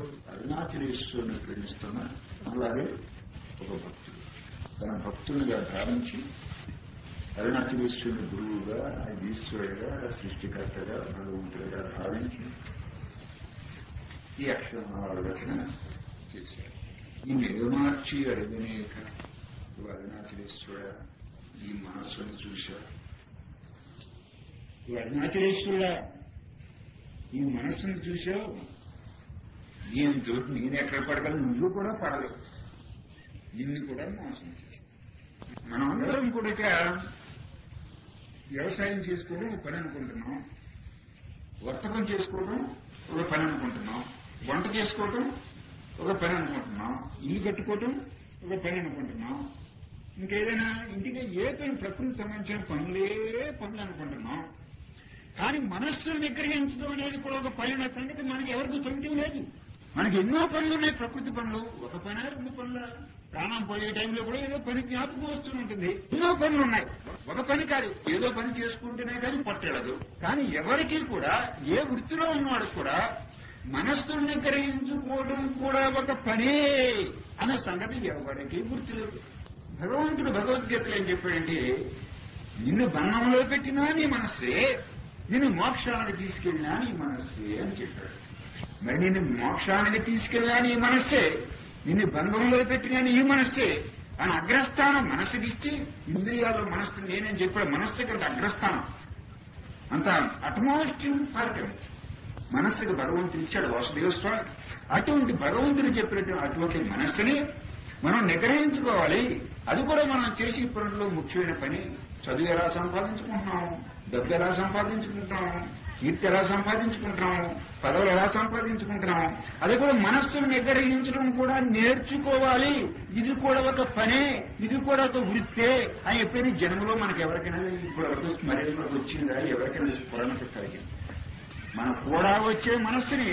అరుణాచలేశ్వరుని ప్రేమిస్తున్న అలాగే ఒక భక్తుడు తన భక్తునిగా భావించి అరుణాచలేశ్వరుని గురువుగా ఈశ్వరుడుగా సృష్టికర్తగా భగవంతుడిగా భావించి ఈ అక్షరమాల రచన చేశారు ఈ నిర్మార్చి అడిగినేక అరుణాచలేశ్వర ఈ మనస్సును చూశా ఈ అరుణాచలేశ్వరుడ ఈ మనస్సును చూశావు దీంతో నేను ఎక్కడ పడగలను నువ్వు కూడా పడలేవు నిన్ను కూడా మోసం చేశావు మనం అందరం కూడా ఇక వ్యవసాయం చేసుకోవడం ఒక పని అనుకుంటున్నాం వర్తకం చేసుకోవడం ఒక పని అనుకుంటున్నాం వంట చేసుకోవడం ఒక పని అనుకుంటున్నాం ఇల్లు కట్టుకోవడం ఒక పని అనుకుంటున్నాం ఇంకేదైనా ఇంటికి ఏ పని ప్రకృతి సంబంధించిన పనులే పనులు అనుకుంటున్నాం కానీ మనస్సును నిగ్రహించడం అనేది కూడా ఒక పని అనే సంగతి మనకి ఎవరికి తెలియటం లేదు మనకి ఎన్నో పనులు ఉన్నాయి ప్రకృతి పనులు ఒక పని రెండు పనుల ప్రాణం పోయే టైంలో కూడా ఏదో పని జ్ఞాపకం వస్తూ ఉంటుంది ఎన్నో పనులు ఉన్నాయి ఒక పని కాదు ఏదో పని చేసుకుంటేనే కానీ పట్టెడదు కానీ ఎవరికి కూడా ఏ వృత్తిలో ఉన్నవాడు కూడా మనస్సును నిగ్రహించుకోవడం కూడా ఒక పనే అనే సంగతి ఎవరికి గుర్తులేదు భగవంతుడు భగవద్గీతలో ఏం చెప్పాడంటే నిన్ను బంధంలో పెట్టినా నీ మనస్సే నిన్ను మోక్షానికి తీసుకెళ్ళినా నీ మనస్సే అని చెప్పాడు మరి నిన్ను మోక్షానికి తీసుకెళ్ళినా నీ మనస్సే నిన్ను బంధంలో పెట్టినా నీ మనస్సే అని అగ్రస్థానం మనస్సుకి ఇచ్చి ఇంద్రియాల్లో మనస్సు నేనేం చెప్పాడు మనస్సు కదా అగ్రస్థానం అంత అటమోస్ట్ ఇంపార్టెన్స్ మనస్సుకు భగవంతుడు ఇచ్చాడు వాసుదేవ స్వామి అటువంటి భగవంతుడు చెప్పినటువంటి అటువంటి మనస్సుని మనం నిగ్రహించుకోవాలి అది కూడా మనం చేసే పనుల్లో ముఖ్యమైన పని చదువు ఎలా సంపాదించుకుంటున్నాం డబ్బు ఎలా సంపాదించుకుంటున్నాం కీర్తి ఎలా సంపాదించుకుంటున్నాం పదవులు ఎలా సంపాదించుకుంటున్నాం అది కూడా మనస్సును నిగ్రహించడం కూడా నేర్చుకోవాలి ఇది కూడా ఒక పనే ఇది కూడా ఒక వృత్తే అని చెప్పేది జన్మలో మనకు ఎవరికైనా ఇప్పుడు ఎవరికో స్మరణలోకి వచ్చిందా ఎవరికైనా స్ఫురణకు కలిగింది మన కూడా వచ్చే మనస్సుని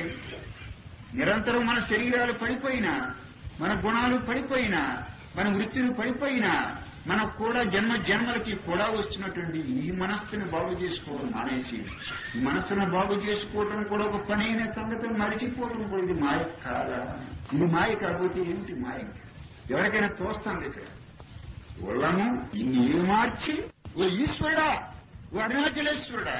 నిరంతరం మన శరీరాలు పడిపోయినా మన గుణాలు పడిపోయినా మన వృత్తులు పడిపోయినా మనకు కూడా జన్మ జన్మలకి కూడా వచ్చినటువంటి ఈ మనస్సుని బాగు చేసుకోవడం మానేసి ఈ మనస్సును బాగు చేసుకోవడం కూడా ఒక పని అయిన సంగతి మరిచిపోవడం కూడా ఇది మాయ కాదా ఇది మాయ కాకపోతే ఏమిటి మాయ ఎవరికైనా తోస్తుంది ఇక్కడ ఒళ్ళము ఇన్ని ఏ మార్చి ఓ ఈశ్వరుడా ఓ అరుణాచలేశ్వరుడా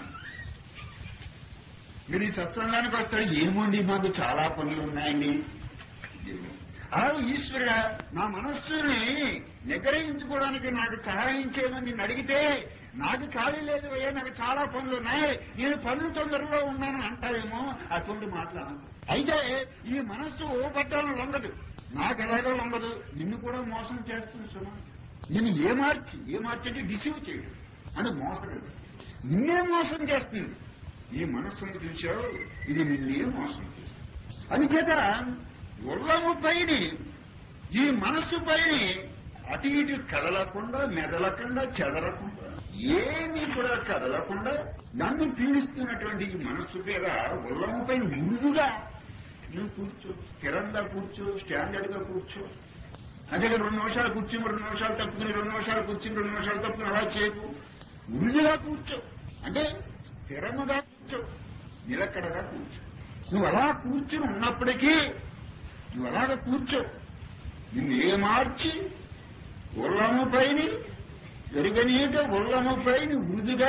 మీరు ఈ సత్సంగానికి వస్తారు ఏముండి మాకు చాలా పనులు ఉన్నాయండి అలా ఈశ్వరుడా నా మనస్సుని నిగ్రహించుకోవడానికి నాకు సహాయం చేయమని నిన్ను అడిగితే నాకు ఖాళీ లేదు అయ్యా నాకు చాలా పనులు ఉన్నాయి నేను పనులు తొందరలో ఉన్నాను అంటావేమో అటువంటి మాట్లాడు అయితే ఈ మనస్సు ఓ పట్టాలను లొంగదు నాకు ఎలాగో లొంగదు నిన్ను కూడా మోసం చేస్తుంది సుమా నిన్ను ఏ మార్చి ఏ మార్చి అంటే డిసీవ్ చేయడు అంటే మోసం నిన్నే మోసం చేస్తుంది ఈ మనస్సును చూశావు ఇది నిన్నే మోసం చేస్తుంది అందుచేత ఉల్లము పైని ఈ మనస్సు పైని అటు ఇటు కదలకుండా మెదలకుండా చెదలకుండా ఏమీ కూడా కదలకుండా నన్ను పీడిస్తున్నటువంటి ఈ మనస్సు మీద ఉల్లము పైన మృదుగా నువ్వు కూర్చో స్థిరంగా కూర్చో స్టాండర్డ్ గా కూర్చో అదే రెండు నిమిషాలు కూర్చుని రెండు నిమిషాలు తప్పుకుని రెండు నిమిషాలు కూర్చుని రెండు నిమిషాలు తప్పుకుని అలా చేయకు మృదుగా కూర్చో అంటే స్థిరముగా కూర్చో నిలకడగా కూర్చో నువ్వు అలా కూర్చుని ఉన్నప్పటికీ నువ్వు అలాగ కూర్చో నిన్ను ఏ మార్చి ఉల్లము పైన ఎరుగనీక ఉల్లము పైన మృదుగా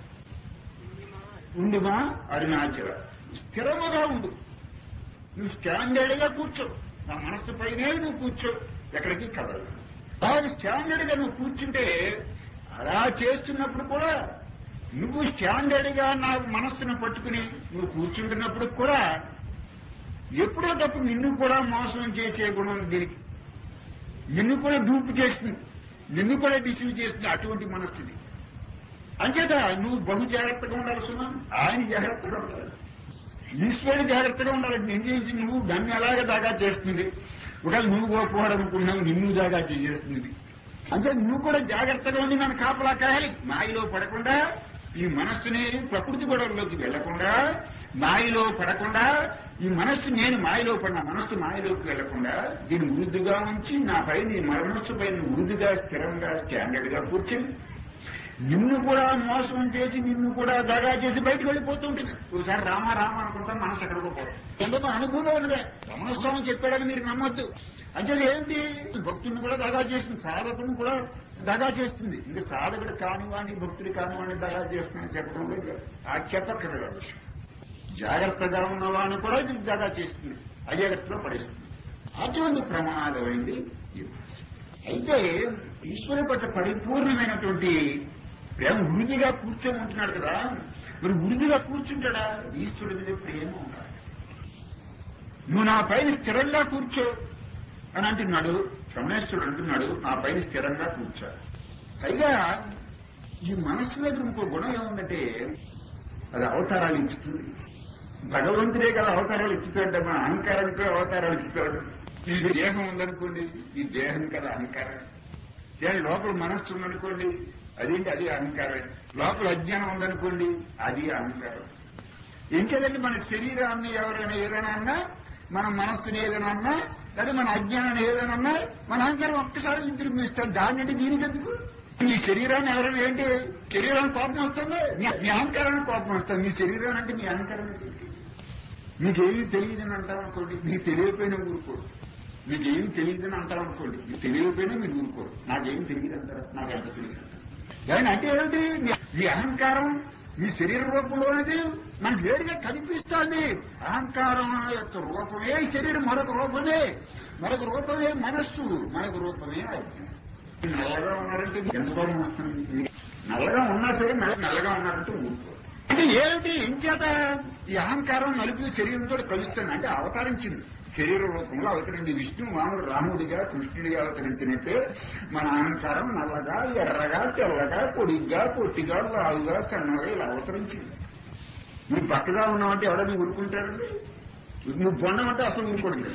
ఉండుమా అరుణాచల స్థిరముగా ఉండు నువ్వు స్టాండర్డ్ గా కూర్చో నా మనస్సు పైనే నువ్వు కూర్చో ఎక్కడికి కదలు అలాగే స్టాండర్డ్ గా నువ్వు కూర్చుంటే అలా చేస్తున్నప్పుడు కూడా నువ్వు స్టాండర్డ్ గా నా మనస్సును పట్టుకుని నువ్వు కూర్చుంటున్నప్పుడు కూడా ఎప్పుడో తప్పుడు నిన్ను కూడా మోసం చేసే గుణం దీనికి నిన్ను కూడా డూపు చేస్తుంది నిన్ను కూడా డిసీవ్ చేస్తుంది అటువంటి మనస్సుది అంచేత నువ్వు బహు జాగ్రత్తగా ఉండాలి సుమా ఆయన జాగ్రత్తగా ఉండాలి ఈశ్వరుడు జాగ్రత్తగా ఉండాలి నేను చేసి నువ్వు దాన్ని ఎలాగ దాగా చేస్తుంది ఒకవేళ నువ్వు గోపోవాలనుకున్నావు నిన్ను దాగా చేసేస్తుంది అంటే నువ్వు కూడా జాగ్రత్తగా ఉండి నన్ను కాపలా కాయాలి మాయలో పడకుండా ఈ మనస్సుని ప్రకృతి గొడవల్లోకి వెళ్లకుండా మాయలో పడకుండా ఈ మనస్సు నేను మాయలో పడిన మనస్సు మాయలోకి వెళ్లకుండా దీన్ని వృద్ధిగా ఉంచి నా పైన ఈ మనస్సు పైన వృద్ధిగా స్థిరంగా స్టాండర్డ్ గా కూర్చుని నిన్ను కూడా మోసం చేసి నిన్ను కూడా దగా చేసి బయటకు వెళ్ళిపోతూ ఉంటుంది ఒకసారి రామ రామ అనుకుంటాం మనసు ఎక్కడికో పోతాం ఎందుకు అనుభవం ఉన్నదే రమణస్వామి చెప్పాడని మీరు నమ్మొద్దు అంటే ఏంటి భక్తుని కూడా దగా చేస్తుంది సాధకుని కూడా దగా చేస్తుంది ఇంకా సాధకుడు కానివాడిని భక్తుడు కానివాడిని దగా చేస్తుందని చెప్పడం లేదు ఆ చెప్పక్కర్లేదు ఆ విషయం జాగ్రత్తగా ఉన్నవాడిని కూడా ఇది దగా చేస్తుంది అజాగ్రత్తలో పడేస్తుంది అటువంటి ప్రమాదమైంది ఇది. అయితే ఈశ్వరు పట్ల పరిపూర్ణమైనటువంటి ప్రేమ వృద్ధిగా కూర్చొని ఉంటున్నాడు కదా మరి వృద్ధిగా కూర్చుంటాడా ఈశ్వరుడి మీద ప్రేమ ఉండాలి నువ్వు నా పైన స్థిరంగా కూర్చో అని అంటున్నాడు రమణేశ్వరుడు అంటున్నాడు నా పైన స్థిరంగా కూర్చో పైగా ఈ మనస్సు దగ్గర ఇంకో గుణం ఏముందంటే అది అవతారాలు ఇస్తుంది భగవంతుడే కదా అవతారాలు ఇచ్చుతాడు మన అహంకారానికి అవతారాలు ఇస్తాడు ఈ దేహం ఉందనుకోండి ఈ దేహం కదా అహంకారం దాని లోపల మనస్సు ఉందనుకోండి అదేంటి అది అహంకారం లోపల అజ్ఞానం ఉందనుకోండి అది అహంకారం ఇంకేదండి మన శరీరాన్ని ఎవరైనా ఏదైనా అన్నా మన మనస్సుని ఏదైనా అన్నా లేదా మన అజ్ఞానాన్ని ఏదైనా అన్నా మన అహంకారం ఒక్కసారి తిరిగిస్తాం దాన్ని అంటే దీనికి ఎందుకు మీ శరీరాన్ని ఎవరైనా ఏంటి శరీరానికి కోపం వస్తుంది మీ- మీ అహంకారానికి కోపం వస్తుంది మీ శరీరాన్ని అంటే మీ అహంకారం ఏంటి? మీకేమీ తెలియదని అంటారు అనుకోండి మీకు తెలియకపోయినా ఊరుకోరు మీకేమీ తెలియదని అంటారు అనుకోండి మీకు తెలియకపోయినా మీరు ఊరుకోరు నాకేం తెలియదు అంటారు నాకు ఎంత తెలుసు అంటారు ఏమండి అంటే ఏమిటి మీ- మీ అహంకారం మీ శరీర రూపంలోనిది మనకు వేడిగా కనిపిస్తోంది అహంకారం యొక్క రూపమే ఈ శరీరం మరొక రూపమే మరొక రూపమే మనస్సు మరొక రూపమే అజ్ఞానం. నల్లగా ఉన్నారంటే ఎంత కోపం వస్తుంది నల్లగా ఉన్నా సరే నల్ల- నల్లగా ఉన్నారంటే ఊరుకోరు అంటే ఏమిటి ఇంచేత ఈ అహంకారం నలుపు శరీరంతో కలుస్తుంది అంటే అవతరించింది శరీర రూపంలో అవతరించింది విష్ణు మామూలు రాముడిగా కృష్ణుడిగా అవతరించినట్టే మన అహంకారం నల్లగా ఎర్రగా తెల్లగా పొడిగ్గా పొట్టిగా లావుగా సన్నగా ఇలా అవతరించింది నువ్వు పక్కగా ఉన్నావంటే ఎవడని ఊరుకుంటాడండి నువ్వు బొండమంటే అసలు ఊరుకోడు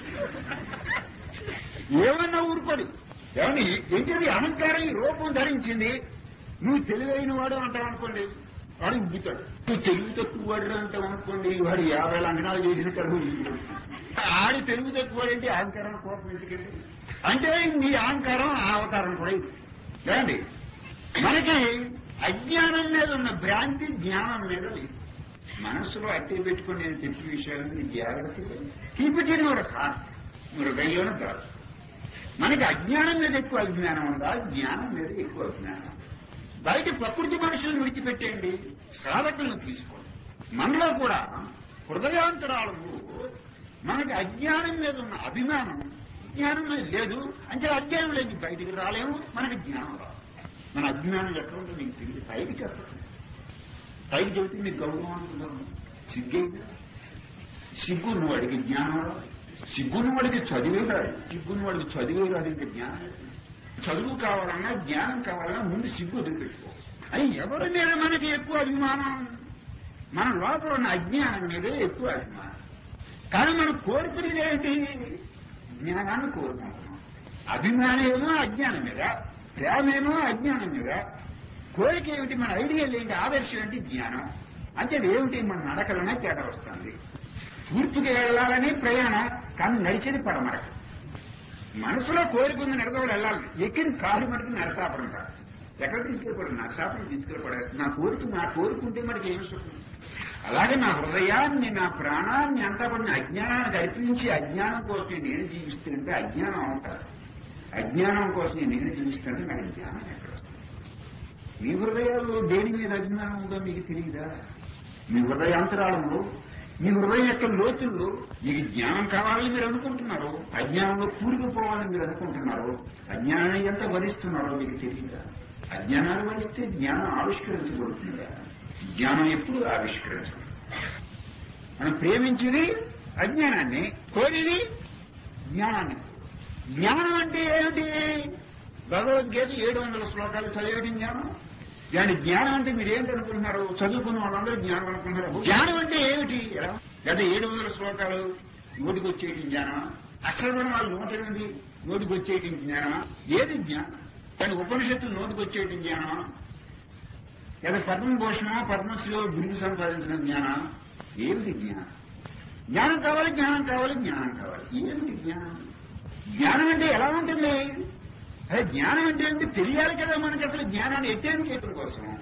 ఏమన్నా ఊరుకోడు ఏమని ఏంటది అహంకారం ఈ రూపం ధరించింది నువ్వు తెలివైన వాడు అంటావు అనుకోండి వాడు ఉబ్బుతాడు నువ్వు తెలివి తక్కువ వాడు అంటావు అనుకోండి వాడు యాభై లంఘనాలు చేసినట్టు అనుభవించుకుంటాడు ఆడి తెలివి తక్కువ వాడంటే అహంకారం కోపం ఎందుకండి అంటే నీ అహంకారం ఆ అవతారం కూడా ఇది ఏమండి మనకి అజ్ఞానం మీద ఉన్న భ్రాంతి జ్ఞానం మీద లేదు మనస్సులో అట్టే పెట్టుకుని నేను చెప్పిన విషయాలను జాగ్రత్తగా కీపిటీని కూడా కాదు హృదయంలోనే కాదు మనకి అజ్ఞానం మీద ఎక్కువ అజ్ఞానం ఉందా జ్ఞానం మీద ఎక్కువ అజ్ఞానం ఉందా? బయట ప్రకృతి మనుషులను విడిచిపెట్టేయండి సాధకులను తీసుకోండి మనలో కూడా హృదయాంతరాలలో మనకి అజ్ఞానం మీద ఉన్న అభిమానం జ్ఞానం మీద లేదు అంటే అజ్ఞానం లేదు బయటికి రాలేము మనకి జ్ఞానం రాదు మన అజ్ఞానం ఎక్కడ ఉందో మీకు తెలియదు పైకి చెప్పండి పైకి చెబితే మీకు గౌరవం అనుకున్నాను సిగ్గైందా సిగ్గున్న వాడికి జ్ఞానం రాదు సిగ్గున్న వాడికి చదివే రాదు సిగ్గున్న వాడికి చదివే రాదు ఇంకా జ్ఞానం లేదు. చదువు కావాలన్నా జ్ఞానం కావాలన్నా ముందు సిగ్గు వదిలిపెట్టుకో అని ఎవరి మీద మనకి ఎక్కువ అభిమానం మన లోపల ఉన్న అజ్ఞానం మీదే ఎక్కువ అభిమానం కానీ మనం కోరుకునేది ఏంటి జ్ఞానాన్ని కోరుకుంటున్నాం అభిమానమేమో అజ్ఞానం మీద ప్రేమేమో అజ్ఞానం మీద కోరిక ఏమిటి మన ఐడియల్ ఏంటి ఆదర్శం ఏంటి జ్ఞానం అంటే ఏమిటి మన నడకలనే తేడా వస్తుంది తూర్పుకి వెళ్ళాలని ప్రయాణం కానీ నడిచేది పడమరకు మనసులో కోరికుంది నడదవలు వెళ్ళాలి ఎక్కిన కాలు మటుకు నరసాపురం కాదు ఎక్కడ తీసుకెళ్ళిపోడు నరసాపురం తీసుకెళ్ళిపడేస్తుంది నా కోరిక నా కోరుకుంటే మనకి ఏం సుఖం అలాగే నా హృదయాన్ని నా ప్రాణాన్ని అంతా పడిన అజ్ఞానానికి అర్పించి అజ్ఞానం కోసం నేను జీవిస్తుంటే అజ్ఞానం అవుతారు అజ్ఞానం కోసం నేను జీవిస్తుంటే నాకు జ్ఞానం ఎక్కడ వస్తుంది మీ హృదయాల్లో దేని మీద అభిమానం ఉందో మీకు తెలియదా మీ హృదయాంతరాలంలో మీ హృదయం యొక్క లోతుల్లో మీకు జ్ఞానం కావాలని మీరు అనుకుంటున్నారు అజ్ఞానంలో కూరుకుపోవాలని మీరు అనుకుంటున్నారు అజ్ఞానాన్ని ఎంత వరిస్తున్నారో మీకు తెలియదా అజ్ఞానాన్ని వరిస్తే జ్ఞానం ఆవిష్కరించబడుతుందా జ్ఞానం ఎప్పుడు ఆవిష్కరించబడుతుంది మనం ప్రేమించేది అజ్ఞానాన్ని కోరిది జ్ఞానాన్ని జ్ఞానం అంటే ఏమిటి భగవద్గీత ఏడు వందల శ్లోకాలు చదివేటి జ్ఞానం దాని జ్ఞానం అంటే మీరు ఏంటి అనుకుంటున్నారు చదువుకున్న వాళ్ళందరూ జ్ఞానం అనుకుంటున్నారు జ్ఞానం అంటే ఏమిటి ఎలా అంటే ఏడు వందల శ్లోకాలు నోటికి వచ్చేటి జ్ఞానం అక్షరపడిన వాళ్ళు నోటి ఎనిమిది నోటికి వచ్చేటి జ్ఞానం ఏది జ్ఞానం కానీ ఉపనిషత్తులు నోటికి వచ్చేటి జ్ఞానం లేదా పద్మభూషణ పద్మశ్రీలో బిరుదు సంపాదించిన జ్ఞానం ఏమిటి జ్ఞానం జ్ఞానం కావాలి జ్ఞానం కావాలి జ్ఞానం కావాలి ఏమిటి జ్ఞానం జ్ఞానం అంటే ఎలా ఉంటుంది అదే జ్ఞానం అంటే ఏంటి తెలియాలి కదా మనకి అసలు జ్ఞానాన్ని ఎట్టేం చేయడం కోసం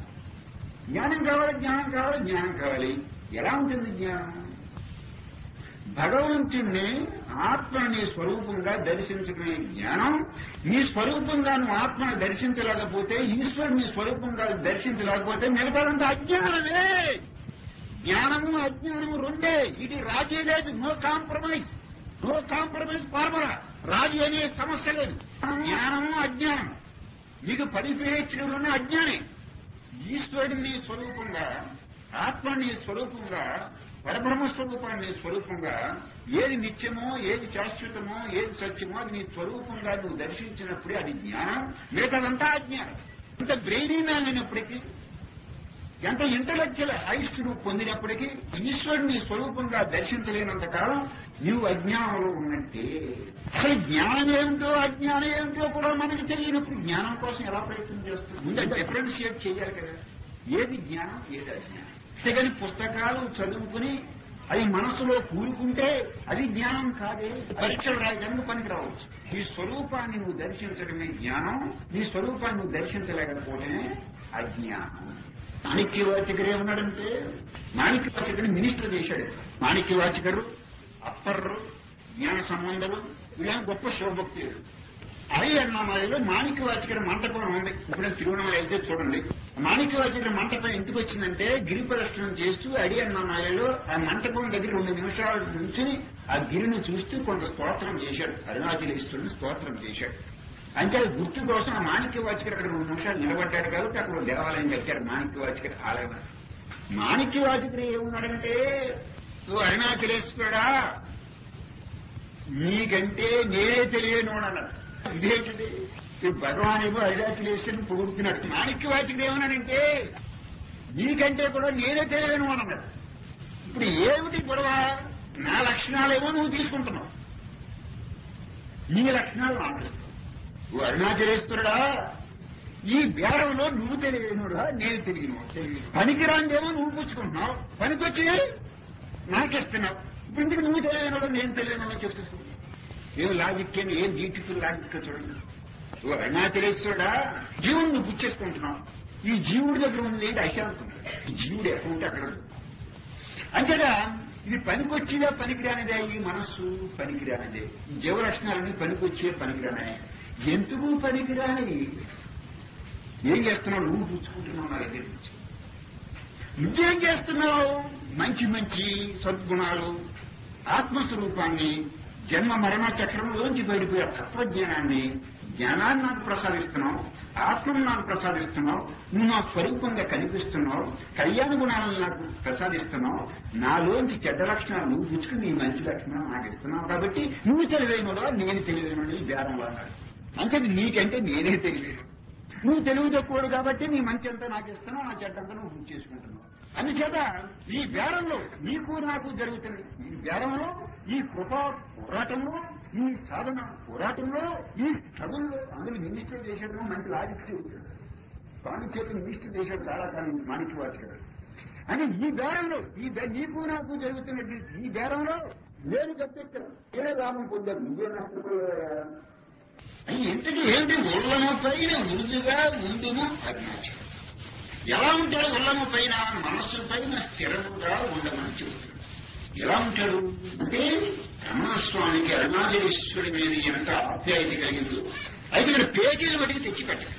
జ్ఞానం కావాలి జ్ఞానం కావాలి జ్ఞానం కావాలి ఎలా ఉంటుంది జ్ఞానం భగవంతుణ్ణి ఆత్మని స్వరూపంగా దర్శించుకునే జ్ఞానం నీ స్వరూపంగా నువ్వు ఆత్మను దర్శించలేకపోతే ఈశ్వరుని స్వరూపంగా దర్శించలేకపోతే మిగతాదంతా అజ్ఞానమే జ్ఞానము అజ్ఞానము రెండే ఇది రాజీ లేదు no compromise no compromise formula రాజీ అనే సమస్య లేదు జ్ఞానము అజ్ఞానం మీకు పది పిహెచ్డీలున్న అజ్ఞానే ఈశ్వరుడిని స్వరూపంగా ఆత్మని స్వరూపంగా పరబ్రహ్మ స్వరూపాన్ని నీ స్వరూపంగా ఏది నిత్యమో ఏది శాశ్వతమో ఏది సత్యమో అది నీ స్వరూపంగా నువ్వు దర్శించినప్పుడే అది జ్ఞానం మిగతాదంతా అజ్ఞానం ఇంత బ్రెయినీ మ్యాన్ అయినప్పటికీ ఎంత ఇంటలెక్చువల్ హైట్స్ నువ్వు పొందినప్పటికీ ఈశ్వరుని స్వరూపంగా దర్శించలేనంత కాలం నీవు అజ్ఞానంలో ఉన్నట్టే అసలు జ్ఞానం ఏమిటో అజ్ఞానం ఏమిటో కూడా మనకి తెలియనప్పుడు జ్ఞానం కోసం ఎలా ప్రయత్నం చేస్తుంది ముందు డిఫరెన్షియేట్ చేయాలి కదా ఏది జ్ఞానం ఏది అజ్ఞానం అంతేగాని పుస్తకాలు చదువుకుని అది మనసులో కూరుకుంటే అది జ్ఞానం కాదే పరీక్షలు రాయడానికి పనికి రావచ్చు నీ స్వరూపాన్ని నువ్వు దర్శించడమే జ్ఞానం నీ స్వరూపాన్ని నువ్వు దర్శించలేకపోతేనే అజ్ఞానం మాణిక్యవాచకరు ఏమన్నాడంటే మాణిక్యవాచకుడిని మినిస్టర్ చేశాడు మాణిక్యవాచకరు అప్పర్రు జ్ఞాన సంబంధులు ఇలా గొప్ప శివభక్తులు అవి అన్నమాలలో మాణిక్యవాచకర మంటపం ఉంది ఇప్పుడు తిరువణమల వెళ్తే చూడండి మాణిక్యవాచకర మంటపం ఎందుకు వచ్చిందంటే గిరి ప్రదర్శనం చేస్తూ అడి అన్నమాలలో ఆ మంటపం దగ్గర రెండు నిమిషాల నుంచి ఆ గిరిని చూస్తూ కొంత స్తోత్రం చేశాడు అరుణాచలేశ్వరుని స్తోత్రం చేశాడు అంటే అది గుర్తు కోసం ఆ మాణిక్య వాచకర్ అక్కడ రెండు నిమిషాలు నిలబడ్డాడు కాబట్టి అక్కడ దేవాలయం కట్టాడు మాణిక్య వాచకర్ ఆలయం మాణిక్య వాచకర్ ఏమున్నాడంటే నువ్వు అరుణాచలేశ్వరుడా నీకంటే నేనే తెలియనోడు అన్నాడు ఇదేంటిది ఈ భగవాన్ ఏమో అరుణాచలేశ్వరుని పొగుడుతున్నాడు మాణిక్య వాచకర్ ఏమన్నాడంటే నీకంటే కూడా నేనే తెలియను అని అన్నాడు ఇప్పుడు ఏమిటి గొడవ నా లక్షణాలేమో నువ్వు తీసుకుంటున్నావు నీ లక్షణాలు నాకు ఇస్తావు. ఓ అరుణాచలేశ్వరుడా ఈ బేరంలో నువ్వు తెలియనుడా నేను తెలియను పనికిరాందేమో నువ్వు పుచ్చుకుంటున్నావు పనికొచ్చి నాకిస్తున్నావు ఇప్పుడు ఇందుకు నువ్వు తెలియనుడో నేను తెలియను చెప్పు ఏం లాజిక్ అని ఏం బ్యూటిఫుల్ లాజిక్ చూడండి ఓ అరుణాచలేశ్వరుడా జీవుడు నువ్వు పుచ్చేసుకుంటున్నావు ఈ జీవుడి దగ్గర ఉంది ఏంటి అశాంతం ఈ జీవుడు ఎక్కడ ఉంటే అక్కడ ఉంది. అంతేగా ఇది పనికొచ్చేదా పనికిరానిదే ఈ మనస్సు పనికిరానిదే ఈ జీవలక్షణాలన్నీ పనికొచ్చే పనికిరానే ఎందుకు పనికిరాని ఏం చేస్తున్నావు నువ్వు పుచ్చుకుంటున్నావు నా దగ్గర నుంచి నువ్వేం చేస్తున్నావు మంచి మంచి సద్గుణాలు ఆత్మస్వరూపాన్ని జన్మ మరణ చక్రంలోంచి బయటపోయే తత్వజ్ఞానాన్ని జ్ఞానాన్ని నాకు ప్రసాదిస్తున్నావు ఆత్మను నాకు ప్రసాదిస్తున్నావు నువ్వు నా స్వరూపంగా కనిపిస్తున్నావు కళ్యాణ గుణాలను నాకు ప్రసాదిస్తున్నావు నాలోంచి చెడ్డ లక్షణాలు నువ్వు పుచ్చుకుని నీ మంచి లక్షణాలు నాకు ఇస్తున్నావు కాబట్టి నువ్వు తెలివైనడా నేను తెలివైనడు ఈ బేరంలో అన్నాడు అంటే నీకంటే నేనే తెలియదు నువ్వు తెలివి తక్కువడు కాబట్టి నీ మంచి అంతా నాకు ఇస్తున్నావు నా చెడ్డంతా నువ్వు పూర్తి చేసుకుంటున్నావు అందుచేత ఈ బేరంలో నీకు నాకు జరుగుతుంది ఈ బేరంలో ఈ కృప పోరాటంలో ఈ సాధన పోరాటంలో ఈ చదువుల్లో అందులో మినిస్టర్ చేసేటప్పుడు మంచి లాజిక్ చెబుతాడు స్వామి చేతి మినిస్టర్ చేశాడు చాలా కాలం మాణిక్య వాచకుడు అంటే ఈ బేరంలో ఈ బే- నీకు నాకు జరుగుతున్నట్టు ఈ బేరంలో నేను గట్టెక్కాను నేనే లాభం పొందాను నువ్వే నష్టపోయా అని ఇంతకీ ఏమిటి ఉల్లమ పైన ముందుగా ముందును అరుణాచలం ఎలా ఉంటాడు ఉల్లమ పైన మనస్సు పైన స్థిరముగా ఉండమని చెబుతున్నాడు ఎలా ఉంటాడు అంటే రమణస్వామికి అరుణాచలేశ్వరుడి మీద ఎంత ఆప్యాయత కలిగిందో అయితే ఇక్కడ పేచీలు బట్టి తెచ్చిపెట్టాడు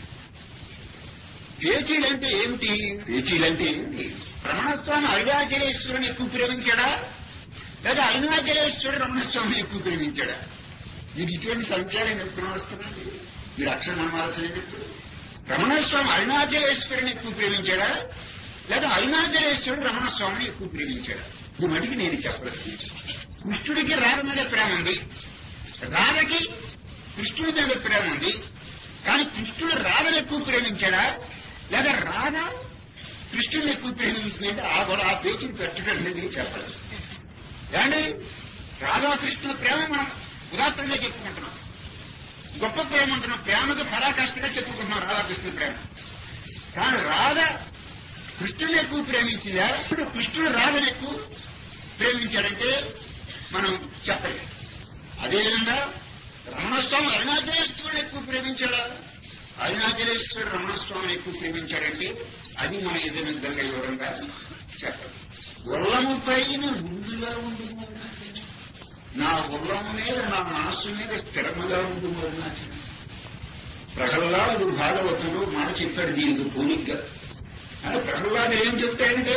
పేచీలంటే ఏమిటి పేచీలంటే ఏమిటి రమణస్వామి అరుణాచలేశ్వరుని ఎక్కువ ప్రేమించాడా లేదా అరుణాచలేశ్వరుడు రమణస్వామిని ఎక్కువ ప్రేమించాడా మీకు ఇటువంటి సంచారం ఎప్పుడు వస్తున్నది మీరు అక్షరం అనాల్సినప్పుడు రమణస్వామి అరుణాచలేశ్వరుని ఎక్కువ ప్రేమించాడా లేదా అరుణాచలేశ్వరుడు రమణస్వామిని ఎక్కువ ప్రేమించాడా ఈ మటుకి నేను చెప్పలేదు కృష్ణుడికి రాధ మీద ప్రేమ ఉంది రాధకి కృష్ణుడి మీద ప్రేమ ఉంది కానీ కృష్ణుడు రాధను ఎక్కువ ప్రేమించాడా లేదా రాధ కృష్ణుడిని ఎక్కువ ప్రేమించిందంటే ఆ కూడా ఆ పేచీని పెట్టడం లేదు చెప్పలేదు ఏమండి రాధాకృష్ణుల ప్రేమ మనం ఉదాత్తంగా చెప్పుకుంటున్నాం గొప్ప ప్రేమ అంటున్నాం ప్రేమకు పరాకాష్ఠగా చెప్పుకుంటున్నాం రాధాకృష్ణుల ప్రేమ కానీ రాధ కృష్ణుని ఎక్కువ ప్రేమించిందా ఇప్పుడు కృష్ణుడు రాధను ఎక్కువ ప్రేమించాడంటే మనం చెప్పలేం అదేవిధంగా రమణస్వామి అరుణాచలేశ్వరుడు ఎక్కువ ప్రేమించాడా అరుణాచలేశ్వర రమణస్వామిని ఎక్కువ ప్రేమించాడంటే అది మన ఎదురు విధంగా వివరంగా చెప్పదు ఉల్లము పైన ముందుగా ఉంది నా ఉల్లము మీద నా మనస్సు మీద స్థిరముగా ఉంది అరుణాచలం ప్రహ్లాదుడు భాగవతుడు మాట చెప్పాడు దీనికి పోలిగ్గా అంటే ప్రహ్లాదు ఏం చెప్తాడంటే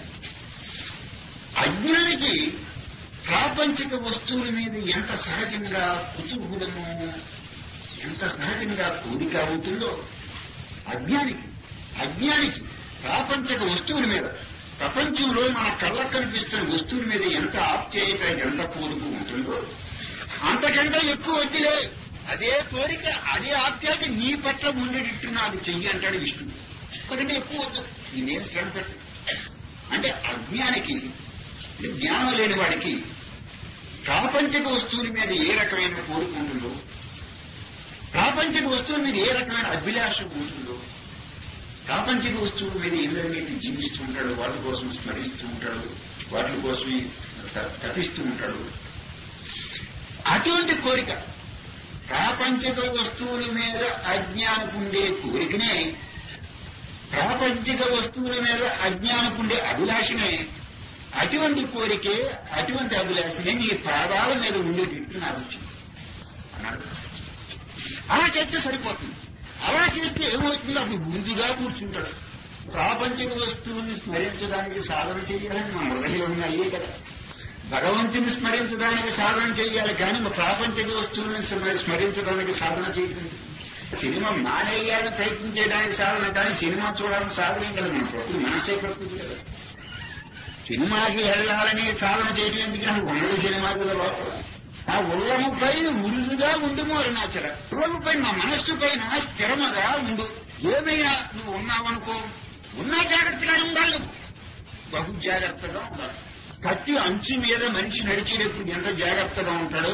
అజ్ఞానికి ప్రాపంచిక వస్తువుల మీద ఎంత సహజంగా కుతూహలము ఎంత సహజంగా కోరిక ఉంటుందో అజ్ఞానికి అజ్ఞానికి ప్రాపంచిక వస్తువుల మీద ప్రపంచంలో మన కళ్ళకు కనిపిస్తున్న వస్తువుల మీద ఎంత ఆప్యాయత ఎంత కోరిక ఉంటుందో అంతకంటే ఎక్కువ వద్దులే అదే కోరిక అదే ఆప్యాయత నీ పట్ల ఉండేటట్టు నాకు చెయ్యి అంటాడు విష్ణువు అంతకంటే ఎక్కువ వద్దు నేనేం శ్రమ పెట్టు అంటే అజ్ఞానికి జ్ఞానం లేని వాడికి ప్రాపంచిక వస్తువుల మీద ఏ రకమైన కోరిక ఉంటుందో ప్రాపంచిక వస్తువుల మీద ఏ రకమైన అభిలాష ఉంటుందో ప్రాపంచిక వస్తువుల మీద ఎవరైతే జీవిస్తూ ఉంటాడో వాటి కోసం స్మరిస్తూ ఉంటాడు వాటి కోసం త- తపిస్తూ ఉంటాడు అటువంటి కోరిక ప్రాపంచిక వస్తువుల మీద అజ్ఞానకుండే కోరికనే ప్రాపంచిక వస్తువుల మీద అజ్ఞానకుండే అభిలాషనే అటువంటి కోరికే అటువంటి అభిలాషనే నీ పాదాల మీద ఉండేటట్టు నాకు వచ్చింది అన్నాడు అలా చేస్తే సరిపోతుంది అలా చేస్తే ఏమవుతుందో అప్పుడు ముందుగా కూర్చుంటాడు ప్రాపంచిక వస్తువుని స్మరించడానికి సాధన చేయాలని మన హృదయంలో అయ్యే కదా భగవంతుని స్మరించడానికి సాధన చేయాలి కానీ మా ప్రాపంచిక వస్తువుని స్మ- స్మరించడానికి సాధన చేయలేదు సినిమా మానేయాలని ప్రయత్నం చేయడానికి సాధన కానీ సినిమా చూడాలని సాధన ఏం కదా మన ప్రకృతి మనసే ప్రకృతి కదా సినిమాకి వెళ్ళాలని సాధన చేయడం ఎందుకంటే ఉన్నది సినిమాకి లోపల ఆ ఉల్లము పైన ఉరుదుగా ఉండుము అరుణాచల ఉల్లము పైన నా మనస్సు పైన స్థిరముగా ఉండు ఏమైనా నువ్వు ఉన్నావనుకో ఉన్నా జాగ్రత్తగా ఉండాలి నువ్వు. బహు జాగ్రత్తగా ఉండాలి కత్తి అంచు మీద మనిషి నడిచేటప్పుడు ఎంత జాగ్రత్తగా ఉంటాడో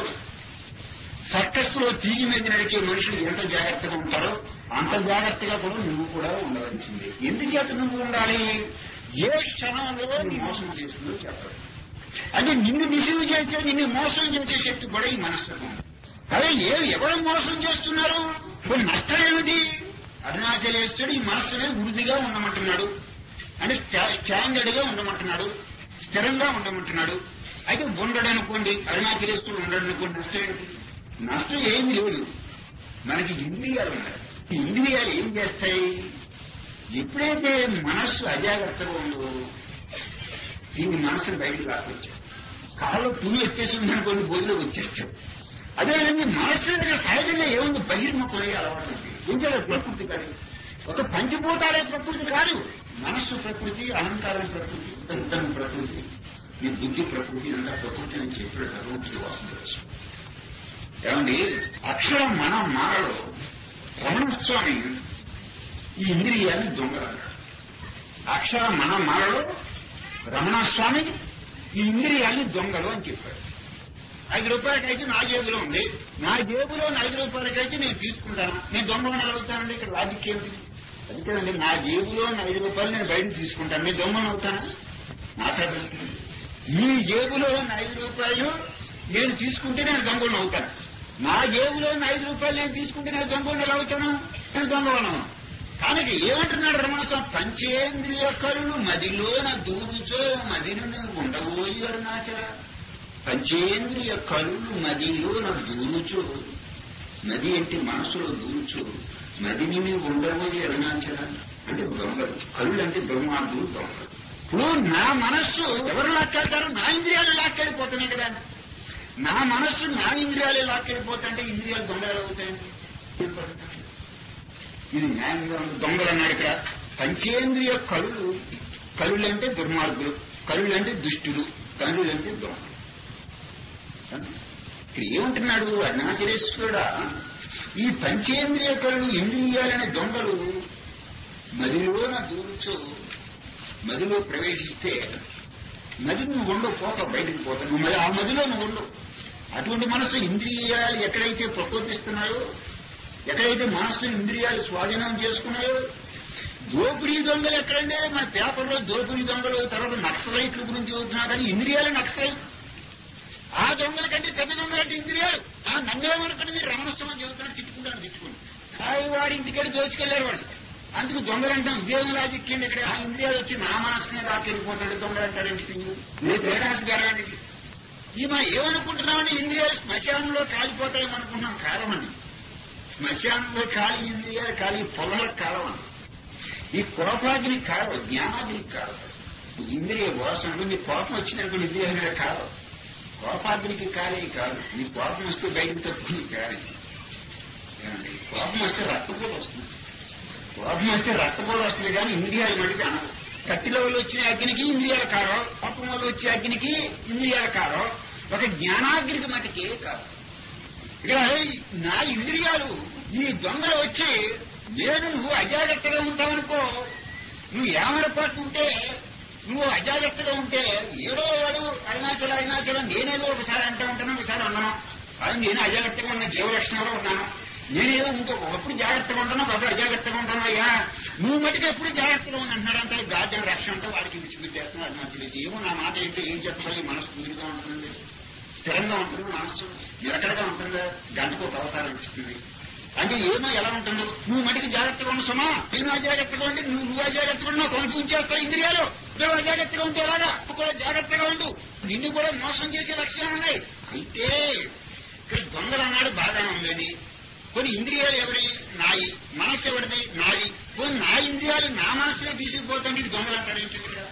సర్కస్ లో తీగి మీద నడిచే మనుషులు ఎంత జాగ్రత్తగా ఉంటారో అంత జాగ్రత్తగా కూడా నువ్వు కూడా ఉండవలసిందే ఎందుచేత నువ్వు ఉండాలి ఏ క్షణంలో నీ మోసం చేస్తుందో చెప్పాలి అంటే నిన్ను రిసీవ్ చేసే నిన్ను మోసం చేసే శక్తి కూడా ఈ మనస్సులో ఉంది అదే ఏ ఎవరు మోసం చేస్తున్నారు కొన్ని నష్టం ఏమిటి అరుణాచలేశ్వరుడు ఈ మనస్సునే వృద్ధిగా ఉండమంటున్నాడు అంటే స్టాండర్డ్ గా ఉండమంటున్నాడు స్థిరంగా ఉండమంటున్నాడు అయితే ఉండడనుకోండి అరుణాచలేశ్వరుడు ఉండడనుకోండి నష్టం ఏమిటి నష్టం ఏమీ లేదు మనకి ఇంద్రియాలు ఉన్నాయి ఈ ఇంద్రియాలు ఏం చేస్తాయి ఎప్పుడైతే మనస్సు అజాగ్రత్తగా ఉందో దీన్ని మనసును బయటకు రాకొచ్చాడు కాళ్ళు పులి ఎత్తేసి ఉందనుకోండి బోధిలో వచ్చేస్తాడు అదేవిధంగా మనస్సు దగ్గర సహజంగా ఏముంది బహిర్ముఖమయ్యే అలవాటు ఉంది ఏం చేయాలి ప్రకృతి కాదు ఒక పంచభూతాలే ప్రకృతి కాదు మనస్సు ప్రకృతి అహంకారం ప్రకృతి ఉత్తరం ప్రకృతి ఈ బుద్ధి ప్రకృతి అంతా ప్రకృతి అని చెప్పాడు భగవంతుడు వాసు ఏమండి అక్షరం మన మారలో రమణస్వామి ఈ ఇంద్రియాన్ని దొంగలన్నాడు అక్షర మన మాలలో రమణస్వామి ఈ ఇంద్రియాన్ని దొంగలు అని చెప్పాడు ఐదు రూపాయలకైతే నా జేబులో ఉంది నా జేబులో ఐదు రూపాయలకైతే నేను తీసుకుంటాను నేను దొంగలను ఎలా అవుతానండి ఇక్కడ లాజిక్ ఏమిటి అందుకేనండి నా జేబులో ఐదు రూపాయలు నేను బయట తీసుకుంటాను నేను దొంగను అవుతాను మాట్లాడుతుంది మీ జేబులో ఉన్న ఐదు రూపాయలు నేను తీసుకుంటే నేను దొంగలను అవుతాను నా జేబులో ఉన్న ఐదు రూపాయలు నేను తీసుకుంటే నేను దొంగలను ఎలా అవుతాను నేను దొంగలను కనుక ఏమంటున్నాడు రమణస్వామి పంచేంద్రియ కరులు మదిలోన దూరుచో మదిను ఉండబోయి అరుణాచల పంచేంద్రియ కరులు మదిలోన దూరుచో నది అంటే మనసులో దూరుచో నదిని నీవు ఉండబోయి అరుణాచల అంటే దొంగలు కళ్ళు అంటే బ్రహ్మాండులు దొంగలు ఇప్పుడు నా మనస్సు ఎవరు లాక్కెళ్తారు నా ఇంద్రియాలు లాక్కెళ్ళిపోతున్నాయి కదా నా మనస్సు నా ఇంద్రియాలే లాక్కెళ్ళిపోతుంటే ఇంద్రియాలు దొంగలు అవుతాయండి ఏం పడుతుంది? ఇది న్యాయంగా ఉంది దొంగలు అన్నాడు ఇక్కడ పంచేంద్రియ కళ్ళు కళ్ళు అంటే దుర్మార్గులు కళ్ళు అంటే దుష్టులు కళ్ళు అంటే దొంగలు ఇక్కడ ఏమంటున్నాడు అరుణాచలేశ్వరుడా ఈ పంచేంద్రియ కళ్ళు ఇంద్రియాలనే దొంగలు మదిలోన దూరుచు మదిలో ప్రవేశిస్తే నది నువ్వు ఉండవు పోక బయటికి పోతావు నువ్వు మరి ఆ మదిలో నువ్వు ఉండవు అటువంటి మనసు ఇంద్రియాలు ఎక్కడైతే ప్రకోపిస్తున్నాయో ఎక్కడైతే మనస్సును ఇంద్రియాలు స్వాధీనం చేసుకున్నాయో దోపిడీ దొంగలు ఎక్కడంటే మన పేపర్లో దోపిడీ దొంగలు తర్వాత నక్సలైట్ల గురించి చదువుతున్నా కానీ ఇంద్రియాలు నక్సలైట్ ఆ దొంగల కంటే పెద్ద దొంగలు అంటే ఇంద్రియాలు ఆ నన్నేమనుకుంటే మీరు రమణస్వామి చెబుతున్నాడు తిట్టుకుంటాడు తిట్టుకుని హాయిగా వారి ఇంటికి వెళ్ళి దోచుకెళ్లారు వాళ్ళు అందుకు దొంగలు అంటాం ఇదేం లాజిక్ అండి ఇక్కడ ఆ ఇంద్రియాలు వచ్చి నా మనసునే దాకెళ్ళిపోతాడు దొంగలు అంటాడండి నేను తేడాసి గెలవండి ఈ మనం ఏమనుకుంటున్నామని ఇంద్రియాలు శ్మశానంలో కాలిపోతాయేమో అనుకుంటున్నాం కాలమని శ్మశానంలో కాలి ఇంద్రియాలు కాలి పొలంలో కాలమని ఈ కోపాగ్ని కాలవ జ్ఞానాగ్ని కాలవ ఈ ఇంద్రియ వాసనలు నీ కోపం వచ్చినప్పుడు ఇంద్రియాల మీద కాలవ కోపాగ్నికి కాలే కాదు నీ కోపం వస్తే బయటకు తప్పుకుని కాదు ఏమండి? కోపం వస్తే రక్తపోటు వస్తుంది కోపం వస్తే రక్తపోటు వస్తుంది కానీ ఇంద్రియాలు మటుకు అనవు కత్తిలో వల్ల వచ్చిన అగ్నికి ఇంద్రియాల కారో కోపం వల్ల వచ్చే అగ్నికి ఇంద్రియాల కారో ఒక జ్ఞానాగ్నికి మటుకే కాదు ఇక్కడ నా ఇంద్రియాలు ఈ దొంగలు వచ్చి నేను నువ్వు అజాగ్రత్తగా ఉంటావనుకో నువ్వు ఏమరపాటు ఉంటే నువ్వు అజాగ్రత్తగా ఉంటే ఏడో వాడు అరుణాచల అరుణాచలం నేనేదో ఒకసారి అంటూ ఉంటాను ఒకసారి అన్నాను అది నేను అజాగ్రత్తగా ఉన్న జీవలక్షణంలో ఉన్నాను నేనేదో ఇంకో ఒకప్పుడు జాగ్రత్తగా ఉంటాను ఒకప్పుడు అజాగ్రత్తగా ఉంటాను అయ్యా నువ్వు మటుకు ఎప్పుడు జాగ్రత్తగా ఉన్నాడు అంటే గార్డెన్ రక్షణ అంటే వాడికి విడిచిపెట్టేస్తున్నాడు అరుణాచలం ఏమో నా మాట ఏంటో ఏం చెప్పాలి మనసు కుదురుగా ఉంటుంది స్థిరంగా ఉంటుంది మనస్సు నిలకడగా ఉంటుంది గంటకు ఒక అవతారం ఇస్తుంది అంటే ఏమో ఎలా ఉంటుందో నువ్వు మటుకు జాగ్రత్తగా ఉండు సుమా నేను అజాగ్రత్తగా ఉండి నువ్వు నువ్వు అజాగ్రత్తగా ఉన్నావు కనిపించేస్తావు ఇంద్రియాలు ఇద్దరు అజాగ్రత్తగా ఉంటే ఎలాగా నువ్వు కూడా జాగ్రత్తగా ఉండు నిన్ను కూడా మోసం చేసే లక్షణాలు ఉన్నాయి అయితే ఇక్కడ దొంగలు అన్నాడు బాగానే ఉందని కొన్ని ఇంద్రియాలు ఎవరి నాయి మనస్సు ఎవరిది నాది కొన్ని నా ఇంద్రియాలు నా మనసులో తీసుకుపోతాండి ఇది దొంగలు అంటాడు ఏంటి ఇక్కడ?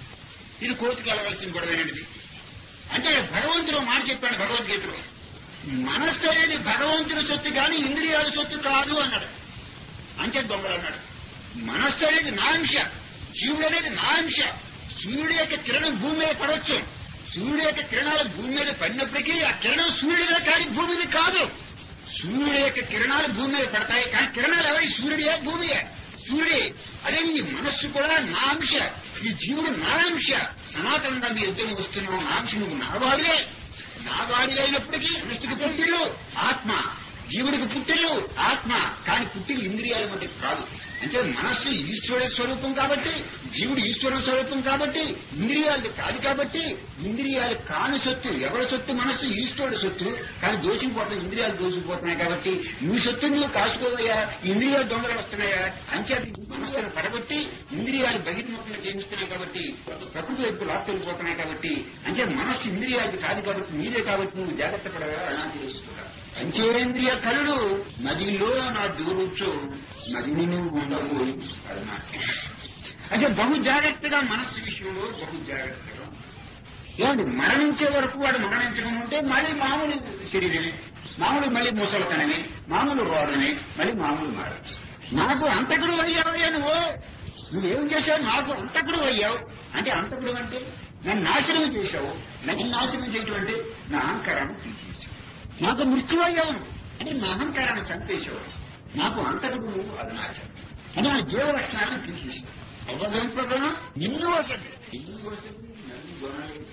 ఇది కోర్టుకు వెళ్ళవలసిన గొడవైనది అంటే భగవంతుడు ఒక మాట చెప్పాడు భగవద్గీతలో మనస్సు అనేది భగవంతుడి సొత్తు కానీ ఇంద్రియాల సొత్తు కాదు అన్నాడు అంతే దొంగలు అన్నాడు మనస్సు అనేది నా అంశ జీవుడు అనేది నా అంశ సూర్యుడి యొక్క కిరణం భూమి మీద పడవచ్చు సూర్యుడి యొక్క కిరణాలు భూమి మీద పడినప్పటికీ ఆ కిరణం సూర్యుడిదే కానీ భూమిది కాదు సూర్యుడి యొక్క కిరణాలు భూమి మీద పడతాయి కానీ కిరణాలు ఎవరి సూర్యుడియే భూమియే సూర్యుడే అదే ఈ మనస్సు కూడా నా అంశ ఈ జీవుడు నా అంశ సనాతనంగా మీ ఇద్దరు వస్తున్నావు నా అంశ నువ్వు నా వాడివే నా వాడి అయినప్పటికీ మనిషికి పుట్టిల్లు ఆత్మ జీవుడికి పుట్టిల్లు ఆత్మ కానీ పుట్టిల్లు ఇంద్రియాల మధ్య కాదు అంటే మనస్సు ఈశ్వరుడి స్వరూపం కాబట్టి జీవుడు ఈశ్వరుడు స్వరూపం కాబట్టి ఇంద్రియాలది కాదు కాబట్టి ఇంద్రియాలు కాని సొత్తు ఎవరి సొత్తు మనస్సు ఈశ్వరుడు సొత్తు కానీ దోచుకుపోతాయి ఇంద్రియాలు దోచుకుపోతున్నాయి కాబట్టి నీ సొత్తు నువ్వు కాసుకోవయ్యా ఇంద్రియాలు దొంగలు వస్తున్నాయా అంచేత ఈ మనస్సును పడగొట్టి ఇంద్రియాలు బహిర్ముఖంగా చేయిస్తున్నాయి కాబట్టి ప్రకృతి వైపు లాక్కెళ్ళిపోతున్నాయి కాబట్టి అంటే మనస్సు ఇంద్రియాలు కాదు కాబట్టి నీదే కాబట్టి నువ్వు జాగ్రత్త పడగా అలా తెలుస్తున్నా పంచేంద్రియ కళ్ళు నదిలో నా దూరుచు నదిని నువ్వు ఉండవు అరుణాచలం అంటే బహు జాగ్రత్తగా మనస్సు విషయంలో బహు జాగ్రత్తగా ఏమండి మరణించే వరకు వాడు మరణించకుండా మళ్ళీ మామూలు శరీరమే మామూలు మళ్ళీ ముసలతనమే మామూలు రోగమే మళ్ళీ మామూలు మార నాకు అంతకుడు అయ్యావయ్యా నువ్వు నువ్వేం చేశావు నాకు అంతకుడు అయ్యావు అంటే అంతకుడు అంటే నన్ను నాశనం చేశావు నన్ను నాశనం చేయటం అంటే నా అహంకారాన్ని తీసేసావు నాకు మృత్యు అయ్యావు అంటే నా అహంకారాన్ని చంపేశావు నాకు అంతకుడు నువ్వు అరుణాచలం అని ఆ జీవ లక్షణాలను తీసేసావు అవగంపగను నిన్ను వసతి నిన్ను వసతి నన్ను గొనలేదు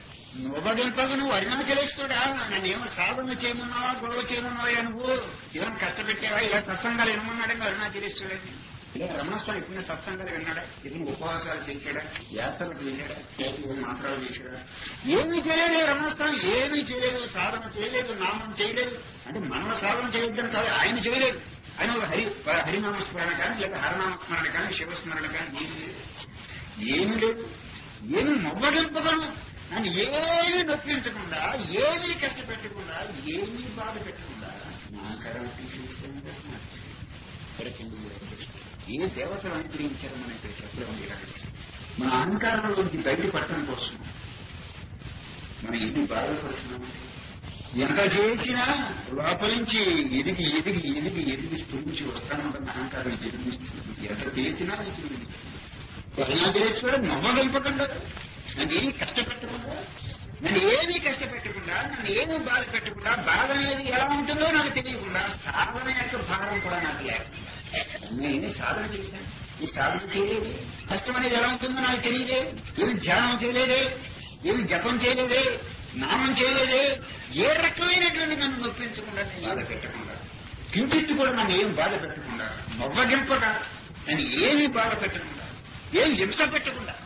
నువ్వగంపగ నువ్వు అరుణాచలేశ్వరుడా నన్ను ఏమో సాధన చేయమన్నావా గొడవ చేయమన్నావా నువ్వు ఏమైనా కష్టపెట్టావా ఇలా సత్సంగాలు ఏమన్నాడని అరుణాచలేశ్వరుడని ఇలా రమణస్వామి ఇప్పుడు సత్సంగాలు విన్నాడా ఇప్పుడు ఉపవాసాలు చేశాడా యాత్రలకు వెళ్ళాడా చేతికి మాత్రాలు చేశాడా ఏమీ చేయలేదు రమణస్వామి ఏమీ చేయలేదు సాధన చేయలేదు నామం చేయలేదు అంటే మన సాధన చేయొద్దని కాదు ఆయన చేయలేదు ఆయన ఒక హరి హరినామస్మరణ కానీ లేక హరనామస్మరణ కానీ శివస్మరణ కానీ ఏమీ లేదు ఏమీ లేదు ఏమి మొవ్వగింపగలను నన్ను ఏమీ నొప్పించకుండా ఏమీ కష్టపెట్టకుండా ఏమీ బాధ పెట్టకుండా నా కరణ తీసేస్తుంటే ఏ దేవతలు అనుగ్రహించారో మనం ఇక్కడ చెప్పడం లేదు మన అహంకారంలోంచి బయటపడటం కోసం మనం ఎన్ని బాధపడుతున్నామంటే ఎంత చేసినా లోపల నుంచి ఎదిగి ఎదిగి ఎదిగి ఎదిగి స్ఫురించి వస్తానంటే అహంకారం జన్మిస్తుంది ఎంత చేసినా అది జన్మిస్తుంది అరుణాచలేశ్వరుడు నవ్వగల్పకుండా నన్ను ఏమీ కష్టపెట్టకుండా నన్ను ఏమీ కష్టపెట్టకుండా నన్ను ఏమీ బాధ పెట్టకుండా బాధ అనేది ఎలా ఉంటుందో నాకు తెలియకుండా సాధన యొక్క భారం కూడా నాకు లేకుండా నేను సాధన చేశాను ఈ సాధన చేయలేదు కష్టం అనేది ఎలా ఉంటుందో నాకు తెలియదే ఏది ధ్యానం చేయలేదే ఏది జపం చేయలేదే నామం చేయలేదే ఏ రకమైనటువంటి నన్ను నొప్పించకుండా నేను బాధ పెట్టకుండా కించిత్తు కూడా నన్ను ఏం బాధ పెట్టకుండా నవ్వగింపగా నన్ను ఏమీ బాధ పెట్టకుండా ఏం హింస పెట్టకుండా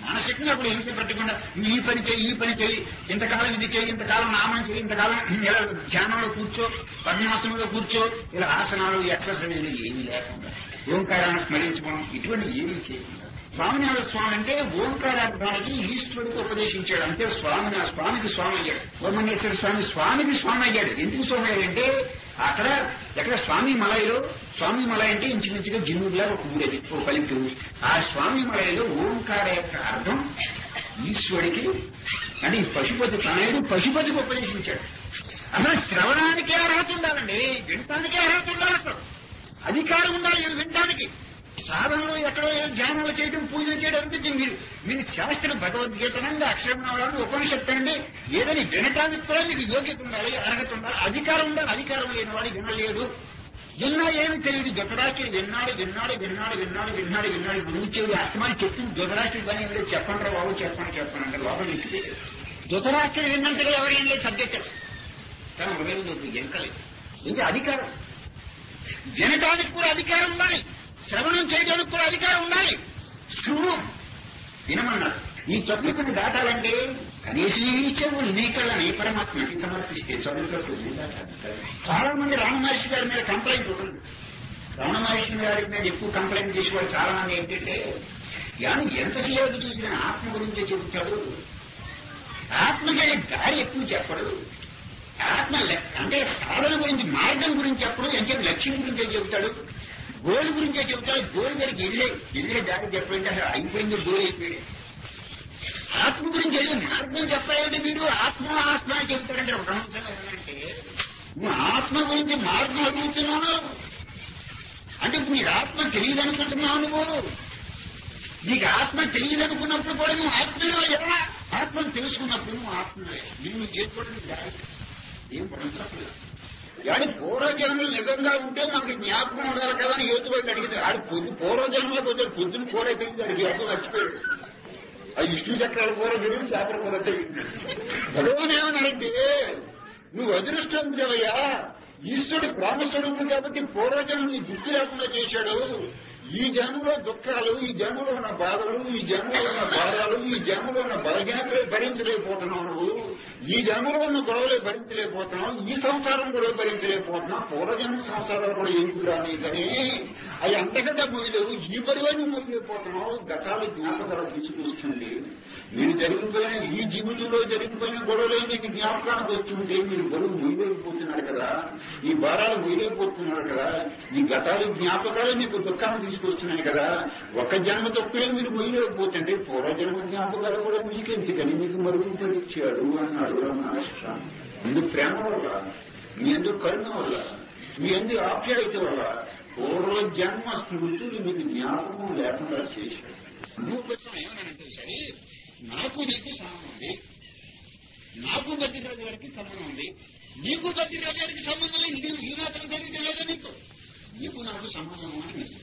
మానసికంగా కూడా హింస పెట్టకుండా ఈ పని చేయి ఈ పని చేయి ఇంతకాలం ఇది చేయి ఇంతకాలం నామం చేయి ఇంతకాలం ఇలా ధ్యానంలో కూర్చో పద్మాసనంలో కూర్చో ఇలా ఆసనాలు ఎక్సర్సైజ్లు ఏమీ లేకుండా ఓంకారాన్ని స్మరించుకోవడం ఇటువంటి ఏమీ చేయకుండా స్వామినాథ స్వామి అంటే ఓంకారార్థానికి ఈశ్వరుడికి ఉపదేశించాడు అంటే స్వామి స్వామికి స్వామి అయ్యాడు ఓమన్యేశ్వర స్వామి స్వామికి స్వామి అయ్యాడు ఎందుకు స్వామి అయ్యాడంటే అక్కడ ఎక్కడ స్వామి మలయలో స్వామి మలయ అంటే ఇంచుమించుగా జిన్నుడిలా ఒక ఊరేది ఒక పలికి ఆ స్వామి మలయలో ఓంకార యొక్క అర్థం ఈశ్వరుడికి అంటే ఈ పశుపతి తనయుడు పశుపతికి ఉపదేశించాడు అసలు శ్రవణానికే అర్హత ఉండాలండి వినటానికే అర్హత ఉండాలి అసలు అధికారం ఉండాలి ఇది వినటానికి సాధనలో ఎక్కడో ఏదో ధ్యానాలు చేయడం పూజలు చేయడం అనిపించింది మీరు మీరు శాస్త్రం భగవద్గీతనండి అక్షరనామాలను ఉపనిషత్తనండి ఏదని వినటానికి కూడా మీకు యోగ్యత ఉండాలి అర్హత ఉండాలి అధికారం ఉండాలి అధికారం లేని వాడు వినలేడు విన్నా ఏమి తెలియదు ధృతరాష్ట్రుడు విన్నాడు విన్నాడు విన్నాడు విన్నాడు విన్నాడు విన్నాడు గురువు చెవి అస్తమాని చెప్పింది ధృతరాష్ట్రుడు పని ఏమిటో చెప్పండి రా బాబు చెప్పండి చెప్పండి అంటే లోపల ఇంటికి ధృతరాష్ట్రుడు విన్నంతగా ఎవరేం లేదు సబ్జెక్ట్ తన హృదయంలోకి ఎంకలేదు ఇంకా అధికారం వినటానికి కూడా అధికారం ఉండాలి శ్రవణం చేయడానికి కూడా అధికారం ఉండాలి శృణు వినమన్నారు ఈ ప్రకృతిని దాటాలంటే కనీసం ఈ చెవులు నీ కళ్ళని పరమాత్మకి సమర్పిస్తే చదువులకు చాలా మంది రామ మహర్షి గారి మీద కంప్లైంట్ ఉంటుంది రమణ మహర్షి గారి మీద ఎక్కువ కంప్లైంట్ చేసేవాళ్ళు చాలా మంది ఏంటంటే యాని ఎంతసేపు చూసిన ఆత్మ గురించే చెబుతాడు ఆత్మకి దారి ఎక్కువ చెప్పడు ఆత్మ లె- అంటే సాధన గురించి మార్గం గురించి చెప్పడు అంటే లక్ష్యం గురించే చెబుతాడు గోల్ గురించే చెబుతాడు గోల్ గారికి వెళ్ళే వెళ్ళే దారి చెప్పండి అసలు అయిపోయింది గోల్ అయిపోయింది ఆత్మ గురించి వెళ్ళి మార్గం చెప్పలేదు వీడు ఆత్మ ఆత్మ అని చెప్తాడంటే ఒక సంవత్సరం ఏంటంటే నువ్వు ఆత్మ గురించి మార్గం అడుగుతున్నాను అంటే ఇప్పుడు నీకు ఆత్మ తెలియదు అనుకుంటున్నావు నువ్వు నీకు ఆత్మ తెలియదు అనుకున్నప్పుడు కూడా నువ్వు ఆత్మలో ఎలా ఆత్మను తెలుసుకున్నప్పుడు నువ్వు ఆత్మలే నిన్ను చేసుకోవడానికి దారి ఏం పడుతుంది వాడి పూర్వజన్మలు నిజంగా ఉంటే మనకి జ్ఞాపకం ఉండాలి కదా అని యోతువాడిని అడిగితే ఆడు పొద్దు పూర్వజన్మలకు వచ్చాడు పొద్దున కూర తెలియదు అడిగి అర్థం మర్చిపోయాడు ఆ విష్ణు చక్రాల కూర తెలియదు చేపల కూర తెలియదు భగవాన్ ఏమని అడిగితే నువ్వు అదృష్టవంతుడవయ్యా ఈశ్వరుడు ప్రాణస్వరూపుడు కాబట్టి పూర్వజన్మ నీ గుర్తు లేకుండా చేశాడు ఈ జన్మలో దుఃఖాలు ఈ జన్మలో ఉన్న బాధలు ఈ జన్మలో ఉన్న భారాలు ఈ జన్మలో ఉన్న బలహీనతలే భరించలేకపోతున్నావు నువ్వు ఈ జన్మలో ఉన్న గొడవలే భరించలేకపోతున్నావు ఈ సంసారం కూడా భరించలేకపోతున్నావు పూర్వజన్మ సంసారాలు కూడా ఎందుకు రానిదని అవి అంతకంటే మొదలేవు ఈ బరువని మొదలైపోతున్నావు గతాలు జ్ఞాపకాలు తీసుకొస్తుంది మీరు జరిగిపోయిన ఈ జీవితంలో జరిగిపోయిన గొడవలే మీకు జ్ఞాపకానికి వస్తుంటే మీరు బరువు మొయ్యలేకపోతున్నారు కదా ఈ భారాలు మొయ్యలేకపోతున్నారు కదా ఈ గతాలు జ్ఞాపకాలు మీకు దుఃఖాన్ని తీసుకొస్తున్నాయి కదా ఒక జన్మ తక్కువే మీరు మొయ్యలేకపోతుంటే పూర్వజన్మ జ్ఞాపకాలు కూడా మీకు ఎందుకని మీకు మరుగు పరీక్షాడు అన్నాడు రాష్ట్రం ఎందుకు ప్రేమ వల్ల మీ ఎందుకు కరుణ వల్ల మీ ఎందుకు ఆప్యాయత వల్ల పూర్వజన్మ స్మృతులు మీకు జ్ఞాపకం లేకుండా చేశాడు నువ్వు కోసం ఏమనంటే సరే నాకు నీకు సంబంధం ఉంది నాకు బద్రిరాజు గారికి సంబంధం ఉంది నీకు బద్రిరాజు గారికి సంబంధం లేదు ఇది ఈ మాత్రం తెలియదు లేదా నీకు నీకు నాకు సంబంధం అని నిజం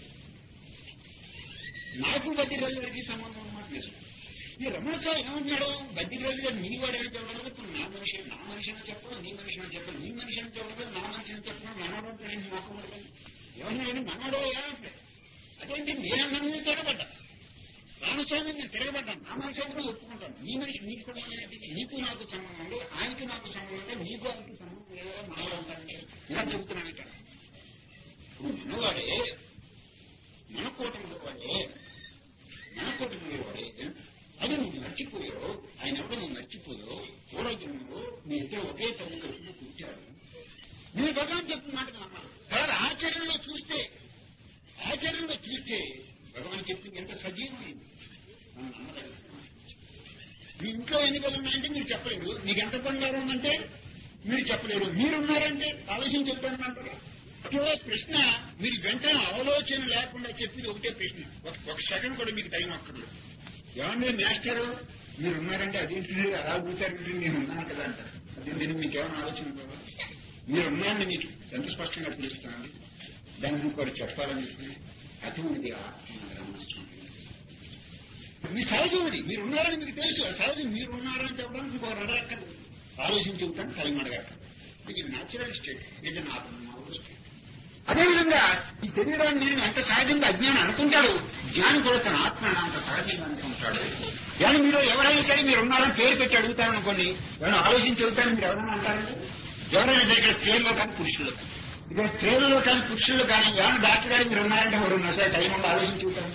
నాకు బద్రిరాజు గారికి సంబంధం అన్నమాట నిజం ఈ రమణ స్వామి ఏమన్నాడు బద్రిరాజు గారు నీ వాడని చెప్పడం ఇప్పుడు నా మనిషి నా మనిషి అని చెప్పడం నీ మనిషి అని చెప్పడం నీ మనిషి అని చెప్పడం నా మనిషి అని చెప్పడం మనోడు అంటే నాకు ఏమన్నా మనోడే అంటే అదేంటి నేనన్నా తిరగబడ్డా రామస్వామి నేను తిరగబడ్డాను నా మనిషి కూడా ఒప్పుకుంటాను నీ మనిషి నీకు సంబంధం ఏంటి నీకు నాకు సంబంధం ఉంది ఆయనకి నాకు సంబంధం ఉంది నీకు ఆయనకి సంబంధం లేదా మనలో ఉంటానంటే ఇలా చెబుతున్నాను ఇక్కడ ఇప్పుడు మనవాడే మన కూటమిలో వాడే మన కూటమిలో వాడే అది నువ్వు మర్చిపోయావు ఆయన ఎవడో నువ్వు మర్చిపోయావు పూర్వజన్మలో మీ ఇద్దరు ఒకే తల్లి కడుపులో పుట్టారు నువ్వు భగవాన్ చెప్పిన మాట నమ్మాలి తర్వాత ఆచరణలో చూస్తే ఆచరణలో చూస్తే భగవాన్ చెప్పింది ఎంత సజీవమైంది మనం నమ్మలేదు. మీ ఇంట్లో ఎన్నికలు ఉన్నాయంటే మీరు చెప్పలేరు మీకు ఎంత బంగారం ఉందంటే మీరు చెప్పలేరు మీరున్నారంటే ఆలోచన చెప్తానంటారు ఒకే ప్రశ్న మీరు వెంటనే ఆలోచన లేకుండా చెప్పేది ఒకటే ప్రశ్న ఒక ఒక సెకండ్ కూడా మీకు టైం అక్కర్లేదు ఏమండి మాస్టర్ మీరు ఉన్నారంటే అదేంటి అలా కూర్చారంటే నేను ఉన్నాను కదా అంటారు అదేంటి మీకు ఏమైనా ఆలోచన ఉందా? మీరు ఉన్నారని మీకు ఎంత స్పష్టంగా తెలుస్తానండి దాన్ని ఇంకోటి చెప్పాలని చెప్పి అటువంటిది ఆత్మ రామస్వామి మీ సహజం అది మీరు ఉన్నారని మీకు తెలుసు ఆ సహజం మీరు ఉన్నారని చెప్పడానికి ఇంకో అడగక్కర్లేదు ఆలోచించి చెబుతాను టైం అడగక్క ఇది న్యాచురల్ స్టేట్ ఇది నాకు స్టేట్ అదేవిధంగా ఈ శరీరాన్ని నేను ఎంత సహజంగా అజ్ఞానం అనుకుంటాడు జ్ఞాని కూడా తన ఆత్మను అంత సహజంగా అనుకుంటాడు కానీ మీరు ఎవరైనా సరే మీరు ఉన్నారని పేరు పెట్టి అడుగుతారు అనుకోండి ఎవరైనా ఆలోచించి చెబుతారు మీరు ఎవరైనా అంటారండి ఎవరైనా సరే ఇక్కడ స్త్రీల్లో కానీ పురుషుల్లో కానీ ఇక్కడ స్త్రీలలో కానీ పురుషుల్లో కానీ ఎవరైనా డాక్టర్ గారు మీరు ఉన్నారంటే ఎవరు ఉన్నారు సార్ టైం ఉండి ఆలోచించి చెబుతారు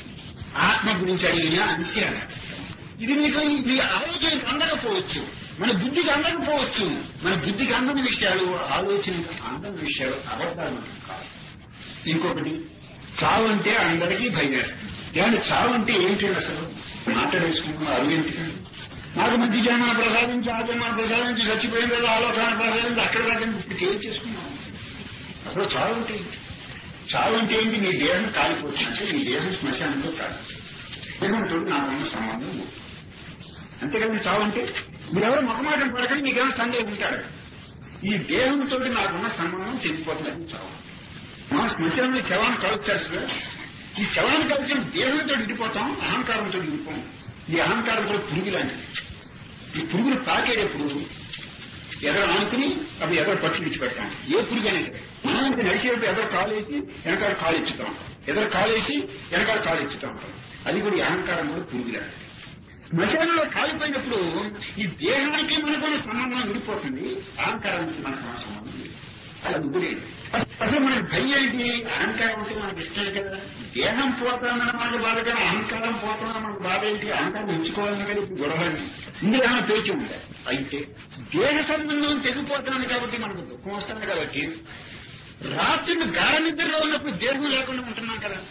ఆత్మ గురించి అడిగినా అంతే అన్నారు ఇది మీకు మీ ఆలోచనకు అందకపోవచ్చు మన బుద్ధికి అందకపోవచ్చు మన బుద్ధికి అందని విషయాలు ఆలోచనకు అందని విషయాలు అబద్ధాలు మనకు కాదు ఇంకొకటి చావు అంటే అందరికీ భయం వేస్తుంది ఏమంటే చావు అంటే ఏంటి అసలు మాట్లాడేసుకుంటున్నా అరుగెందుకండి నాకు మంచి జన్మను ప్రసాదించి ఆ జన్మను ప్రసాదించి చచ్చిపోయిన రోజు ఆలోచన ప్రసాదించి అక్కడ దాకా ఇప్పుడు ఏం చేసుకున్నాం అసలు చావు అంటే ఏంటి? చావు అంటే ఏంటి నీ దేహం కాలిపోతుంది అంటే నీ దేహం శ్మశానంలో కాదు దేహంతో నాకున్న సంబంధం లేదు. అంతేకాదు చావు అంటే మీరెవరు మొహమాటం పడకండి మీకేమైనా సందేహం ఉంటాడు ఈ దేహంతో నాకున్న సంబంధం తెగిపోతుంది చావు మా శ్మశానంలో శవాన్ని కలుపుతారు కదా ఈ శవాన్ని కలిసిన దేహంతో విడిపోతాం అహంకారంతో విడిపోం ఈ అహంకారం కూడా పురుగు లాంటిది ఈ పురుగులు తాకేటప్పుడు ఎదరు ఆనుకుని అప్పుడు ఎదరు పట్టు విడిచి పెడతాం ఏ పురుగు అనేది సరే మనం ఇంక నడిచేటప్పుడు ఎదరు కాలేసి వెనకాల కాలు ఇచ్చుతాం ఎదరు కాలేసి వెనకాల కాలు ఇచ్చుతాం అది కూడా ఈ అహంకారం కూడా పురుగు లాంటిది శ్మశానంలో కాలిపోయినప్పుడు ఈ దేహానికి మనకున్న సంబంధం విడిపోతుంది అహంకారానికి మనకున్న సంబంధం లేదు. అలా ముగ్గులేదు అసలు మనకి భయం ఏంటి అహంకారం అంటే మనకి ఇష్టం కదా దేహం పోతామని మనకు బాధ కానీ అహంకారం పోతామని మనకు బాధ ఏంటి అహంకారం ఉంచుకోవాలని కానీ ఇప్పుడు గొడవని ఇందులో ఏమైనా పేచి ఉంది అయితే దేహ సంబంధం తెగిపోతుంది కాబట్టి మనకు దుఃఖం వస్తుంది కాబట్టి రాత్రులు గాఢ నిద్రలో ఉన్నప్పుడు దేహం లేకుండా ఉంటున్నాం కదా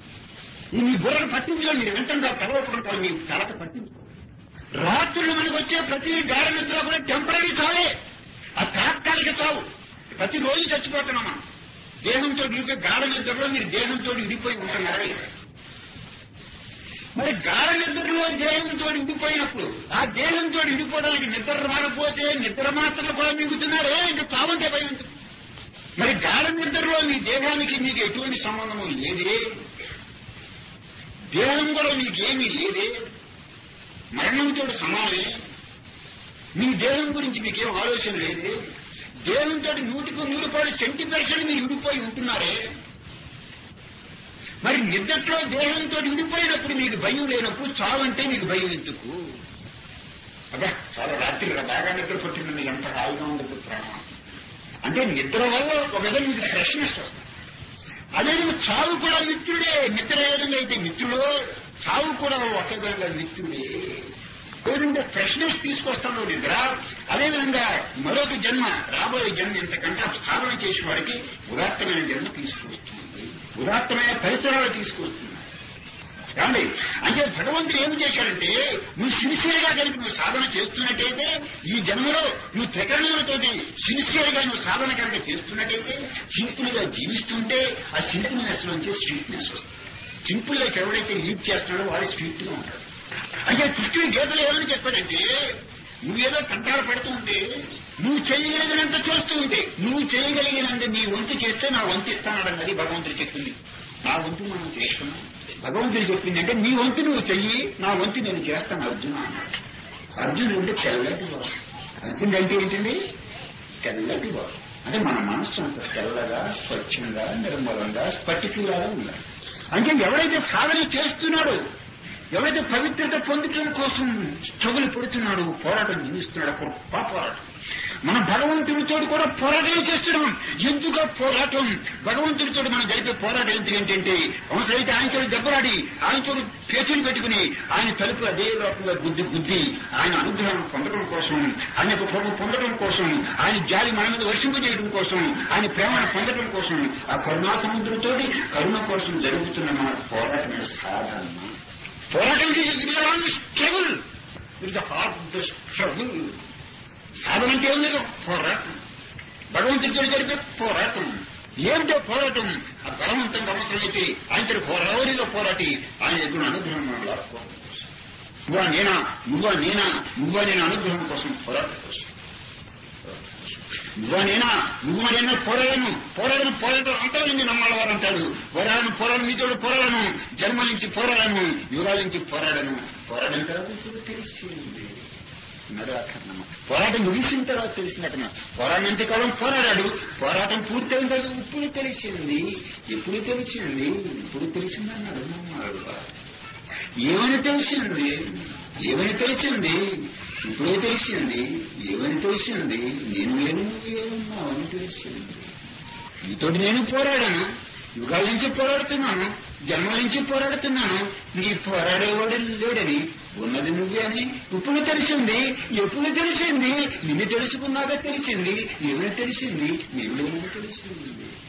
ఈ మీ బుర్రకు పట్టించుకో మీరు వెంటనే తలవకుండా మీ తలకు పట్టించుకో రాత్రులు మనకు వచ్చే ప్రతి గాఢ నిద్ర కూడా టెంపరీ చావే ఆ తాత్కాలిక చావు ప్రతి రోజు చచ్చిపోతున్నాం మనం దేహంతో విడిపోయి గాఢ నిద్రలో మీరు దేహంతో విడిపోయి ఉంటున్నారా మరి గాఢ నిద్రలో దేహంతో విడిపోయినప్పుడు ఆ దేహంతో విడిపోవడానికి నిద్ర రాకపోతే నిద్ర మాత్రం కూడా మిగుతున్నారే ఇంకా చావంటే భయం ఎందుకు? మరి గాఢ నిద్రలో మీ దేహానికి మీకు ఎటువంటి సంబంధము లేదే దేహం కూడా మీకేమీ లేదే మరణంతో సమానమే మీ దేహం గురించి మీకేం ఆలోచన లేదే దేహంతో నూటికి నూరు పాడు సెంటీ పర్సెంట్ మీరు విడిపోయి ఉంటున్నారే మరి నిద్రలో దేహంతో విడిపోయినప్పుడు మీకు భయం లేనప్పుడు చావంటే మీకు భయం ఎందుకు అబ్బా చాలా రాత్రి బాగా నిద్ర పట్టిందండి ఎంత హాయిగా ఉండదు ప్రాణం అంటే నిద్ర వల్ల ఒక విధంగా మీకు ఫ్రెష్నెస్ వస్తుంది అదే చావు కూడా మిత్రుడే నిద్ర ఏ విధంగా అయితే మిత్రుడు చావు కూడా ఒక విధంగా మిత్రుడే ఏదంటే ఫ్రెష్నెస్ తీసుకొస్తాడో నిద్ర అదేవిధంగా మరొక జన్మ రాబోయే జన్మ ఇంతకంటే స్థాపన చేసే వాడికి ఉదాత్తమైన జన్మ తీసుకొస్తుంది ఉదాత్తమైన పరిసరాలు తీసుకొస్తుంది ఏమండి అంటే భగవంతుడు ఏం చేశాడంటే నువ్వు సిన్సియర్ గా కనుక నువ్వు సాధన చేస్తున్నట్టయితే ఈ జన్మలో నువ్వు త్రికరణలతోటి సిన్సియర్ గా నువ్వు సాధన కనుక చేస్తున్నట్టయితే సింపుల్ గా జీవిస్తుంటే ఆ సింపుల్నెస్ నుంచి స్వీట్నెస్ వస్తుంది సింపుల్ గా ఎవడైతే లీడ్ చేస్తున్నాడో వాడు స్వీట్ గా ఉంటాడు అంటే కృష్ణుడి గీతలు ఏమని చెప్పాడంటే నువ్వేదో కంటాలు పడుతూ ఉంటే నువ్వు చేయగలిగినంత చేస్తూ ఉంటే నువ్వు చేయగలిగినంత నీ వంతు చేస్తే నా వంతు ఇస్తానన్నది భగవంతుడు చెప్పింది నా వంతు మనం చేస్తున్నాం భగవంతుడు చెప్పింది అంటే నీ వంతు నువ్వు చెయ్యి నా వంతు నేను చేస్తాను అర్జున అన్నాడు అర్జునుడు అంటే తెల్లటి బాబు అర్జునుడు అంటే ఏంటండి తెల్లటి బాబు అంటే మన మనస్సు అంత తెల్లగా స్వచ్ఛంగా నిర్మలంగా స్ఫటికులాగా ఉండాలి అంటే ఎవరైతే సాధన చేస్తున్నాడో ఎవరైతే పవిత్రత పొందటం కోసం స్ట్రగుల్ పెడుతున్నాడు పోరాటం జీవిస్తున్నాడు అప్పుడు గొప్ప పోరాటం మన భగవంతుడితో కూడా పోరాటం చేస్తున్నాం ఎందుకు పోరాటం భగవంతుడితో మనం జరిపే పోరాటం ఎందుకు ఏంటంటే అవసరమైతే ఆయనతో దెబ్బలాడి ఆయనతో పేచీలు పెట్టుకుని ఆయన తలుపు అదే రకంగా గుద్ది గుద్ది ఆయన అనుగ్రహం పొందడం కోసం ఆయన యొక్క ప్రభు పొందడం కోసం ఆయన జాలి మన మీద వర్షింపజేయడం కోసం ఆయన ప్రేమను పొందడం కోసం ఆ కరుణా సముద్రంతో కరుణ కోసం జరుగుతున్న మన పోరాటమే సాధన పోరాటం చేసి స్ట్రగుల్ ఇట్ హార్డ్ స్ట్రగుల్ సాధన అంటే ఏం లేదు పోరాటం భగవంతుడితో జరిపే పోరాటం ఏమిటో పోరాటం ఆ బలవంతంగా అవసరమైతే ఆయనతో పోరావరిగా పోరాటి ఆయన ఎదురు అనుగ్రహం మనం లాక్కోవాలి నువ్వా నేనా నువ్వా నేనా నువ్వా నేను అనుగ్రహం కోసం పోరాటం కోసం నువ్వా నేనా నువ్వు నేనా పోరాడను పోరాడను పోరాటం అంతా నుంచి నమ్మాల వారు అంటాడు పోరాడను పోరాడు మీతో పోరాడను జన్మ నుంచి పోరాడను యుగాల నుంచి పోరాడను పోరాడిన తర్వాత ఇప్పుడు తెలిసింది తెలుసుకున్నాడు అక్కర్ణమ పోరాటం ముగిసిన తర్వాత తెలిసినట్టు పోరాడినంత కాలం పోరాడాడు పోరాటం పూర్తయిన తర్వాత ఇప్పుడు తెలిసింది ఎప్పుడు తెలిసింది ఇప్పుడు తెలిసిందన్నాడు ఏమని తెలిసింది ఏమని తెలిసింది ఇప్పుడే తెలిసింది ఏమని తెలిసింది నేను లేను నువ్వేమన్నావని తెలిసింది నీతోటి నేను పోరాడాను యుగాల నుంచి పోరాడుతున్నాను జన్మల నుంచి పోరాడుతున్నాను నీ పోరాడేవాడు లేడని ఉన్నది నువ్వే అని ఇప్పుడు తెలిసింది ఎప్పుడు తెలిసింది నిన్ను తెలుసుకున్నాక తెలిసింది ఏమైనా తెలిసింది నేను లేనని తెలిసింది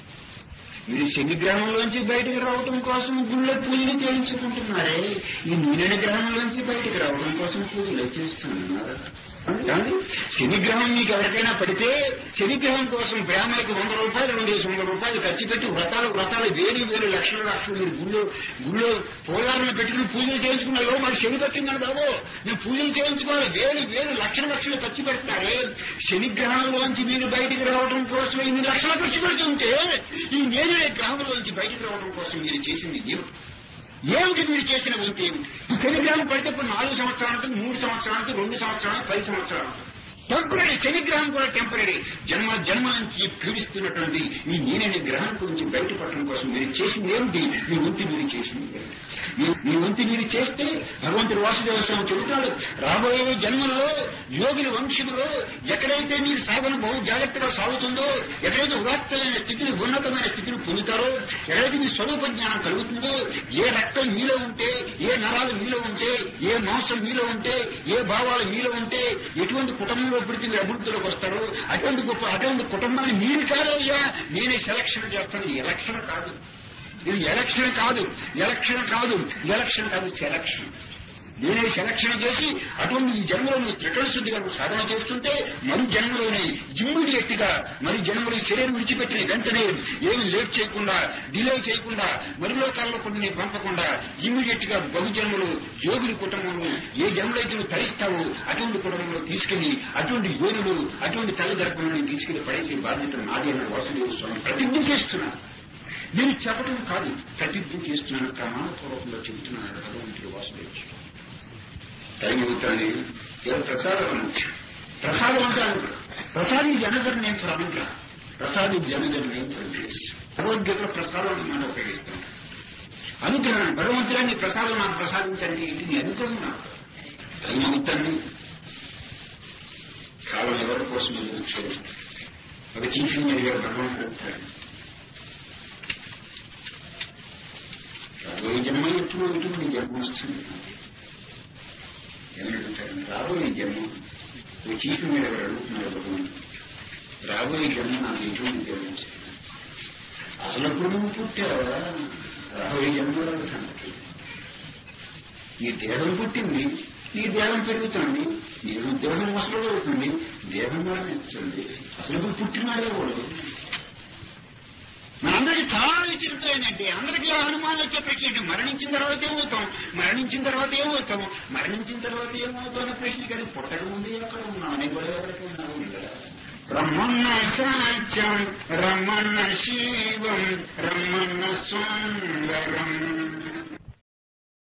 మీరు శని గ్రహంలోంచి బయటకు రావడం కోసం గుళ్ళో పూజలు చేయించుకుంటున్నారే ఈ నీళ్ళ గ్రహంలోంచి బయటకు రావడం కోసం పూజలు చేస్తున్నారు ఏమండి? శని గ్రహం మీకు ఎవరికైనా పడితే శని గ్రహం కోసం బ్రాహ్మణులకు వంద రూపాయలు రెండు వందల రూపాయలు ఖర్చు పెట్టి వ్రతాలు వ్రతాలు వేలు వేలు లక్షల లక్షలు మీరు గుళ్ళో గుళ్ళో పోలాలను పెట్టుకుని పూజలు చేయించుకున్నారో మరి శని పట్టిందని బాబు నేను పూజలు చేయించుకోవాలి వేలు వేలు లక్షల లక్షలు ఖర్చు పెడతారే శని గ్రహంలోంచి మీరు బయటికి రావడం కోసం ఇన్ని లక్షలు ఖర్చు పెడుతుంటే ఈ నేను గ్రహంలోంచి బయటికి రావడం కోసం మీరు చేసింది ఏమిటి ఏమిటి మీరు చేసిన వంతు ఏమిటి ఈ శనిగ్రహం పడితే ఇప్పుడు నాలుగు సంవత్సరాలకు మూడు సంవత్సరాలకు రెండు సంవత్సరాలకు పది సంవత్సరాలకు టెంపరీ శనిగ్రహం కూడా టెంపరీ జన్మ జన్మ నుంచి పీడిస్తున్నటువంటి ఈ నేననే గ్రహం గురించి బయటపడడం కోసం మీరు చేసింది ఏమిటి మీ వంతు మీరు చేసింది ఏమిటి? మీ- మీ వంతు మీరు చేస్తే భగవంతుడు వాసుదేవ స్వామి చెబుతాడు రాబోయే జన్మల్లో యోగుల వంశంలో ఎక్కడైతే మీరు సాధన బహు జాగ్రత్తగా సాగుతుందో ఎక్కడైతే ఉదాత్తమైన స్థితిని ఉన్నతమైన స్థితిని పొందుతారో ఎక్కడైతే మీ స్వరూప జ్ఞానం కలుగుతుందో ఏ రక్తం మీలో ఉంటే ఏ నరాలు మీలో ఉంటే ఏ మాంసం మీలో ఉంటే ఏ భావాలు మీలో ఉంటే ఎటువంటి కుటుంబంలో పుడితే మీరు అభివృద్ధిలోకి వస్తారో అటువంటి గొప్ప అటువంటి కుటుంబాన్ని మీరు కాదయ్యా నేనే సెలక్షన్ చేస్తాను ఇది ఎలక్షన్ కాదు ఇది ఎలక్షన్ కాదు ఎలక్షన్ కాదు ఎలక్షన్ కాదు సెలక్షన్ నేనే సెలక్షన్ చేసి అటువంటి ఈ జన్మలో నువ్వు త్రికరణ శుద్ధిగా నువ్వు సాధన చేస్తుంటే మరి జన్మలోనే ఇమ్మీడియట్ గా మరి జన్మలో ఈ శరీరం విడిచిపెట్టిన వెంటనే ఏమి లేట్ చేయకుండా డిలే చేయకుండా మరి లోకాల్లో కొన్ని నీకు పంపకుండా ఇమ్మీడియట్ గా బహు జన్మలు యోగుని కుటుంబంలో ఏ జన్మలైతే నువ్వు తరిస్తావో అటువంటి కుటుంబంలో తీసుకెళ్లి అటువంటి యోగులు అటువంటి తల్లి గర్భంలో తీసుకెళ్లి పడేసే బాధ్యత నాది అన్న వాసుదేవ స్వామి ప్రతిజ్ఞ చేస్తున్నాను నేను చెప్పడం కాదు ప్రతిజ్ఞ చేస్తున్నాను ప్రమాణపూర్వకంగా చెబుతున్నాను భగవంతుడు వాసుదేవ స్వామి టైం అవుతుంది ఎవరు ప్రసాదం అనొచ్చు ప్రసాదం అంటారు ప్రసాదం జనగర్ నేను ప్రముఖ ప్రసాదం జనగర్ నేను ప్రవేశ్ భగవద్గీతలో ప్రసాదం మనం ఉపయోగిస్తాం అనుగ్రహం భగవంతురాన్ని ప్రసాదం నాకు ప్రసాదించండి ఇది నీ అనుగ్రహం నాకు టైం అవుతుంది కాలం ఎవరి కోసం ఎదురు చూడదు ఒక చీఫ్ ఇంజనీర్ భగవంతుడు చెప్తాడు రాబోయే జన్మ ఎప్పుడు ఉంటుంది జన్మ వస్తుంది ఏమడుగుతారు రాబోయే జన్మ ఓ చీఫ్ మీద ఎవరు అడుగుతున్నారు భగవంతుడు రాబోయే జన్మ నాకు ఎటువంటి జన్మ వస్తుంది అసలు అప్పుడు నువ్వు పుట్టావా రాబోయే జన్మలో అడుగుతానికి ఈ దేహం పుట్టింది ఈ దేహం పెరుగుతుంది ఈ దేహం ముసలు అవుతుంది దేహం మరణిస్తుంది అసలు ఇప్పుడు పుట్టినాడే వాడు మనందరికీ చాలా విచిత్రం ఏంటంటే అందరికీ అనుమానం వచ్చే ప్రశ్న ఏంటి మరణించిన తర్వాత ఏమవుతాం మరణించిన తర్వాత ఏమవుతాం మరణించిన తర్వాత ఏమవుతాం అనే ప్రశ్న కానీ పుట్టక ముందు ఎక్కడ ఉన్నాం నేను కూడా ఎక్కడికి ఉన్నావు రమ్మన్న సత్యం రమ్మన్న శివం రమ్మన్న సుందరం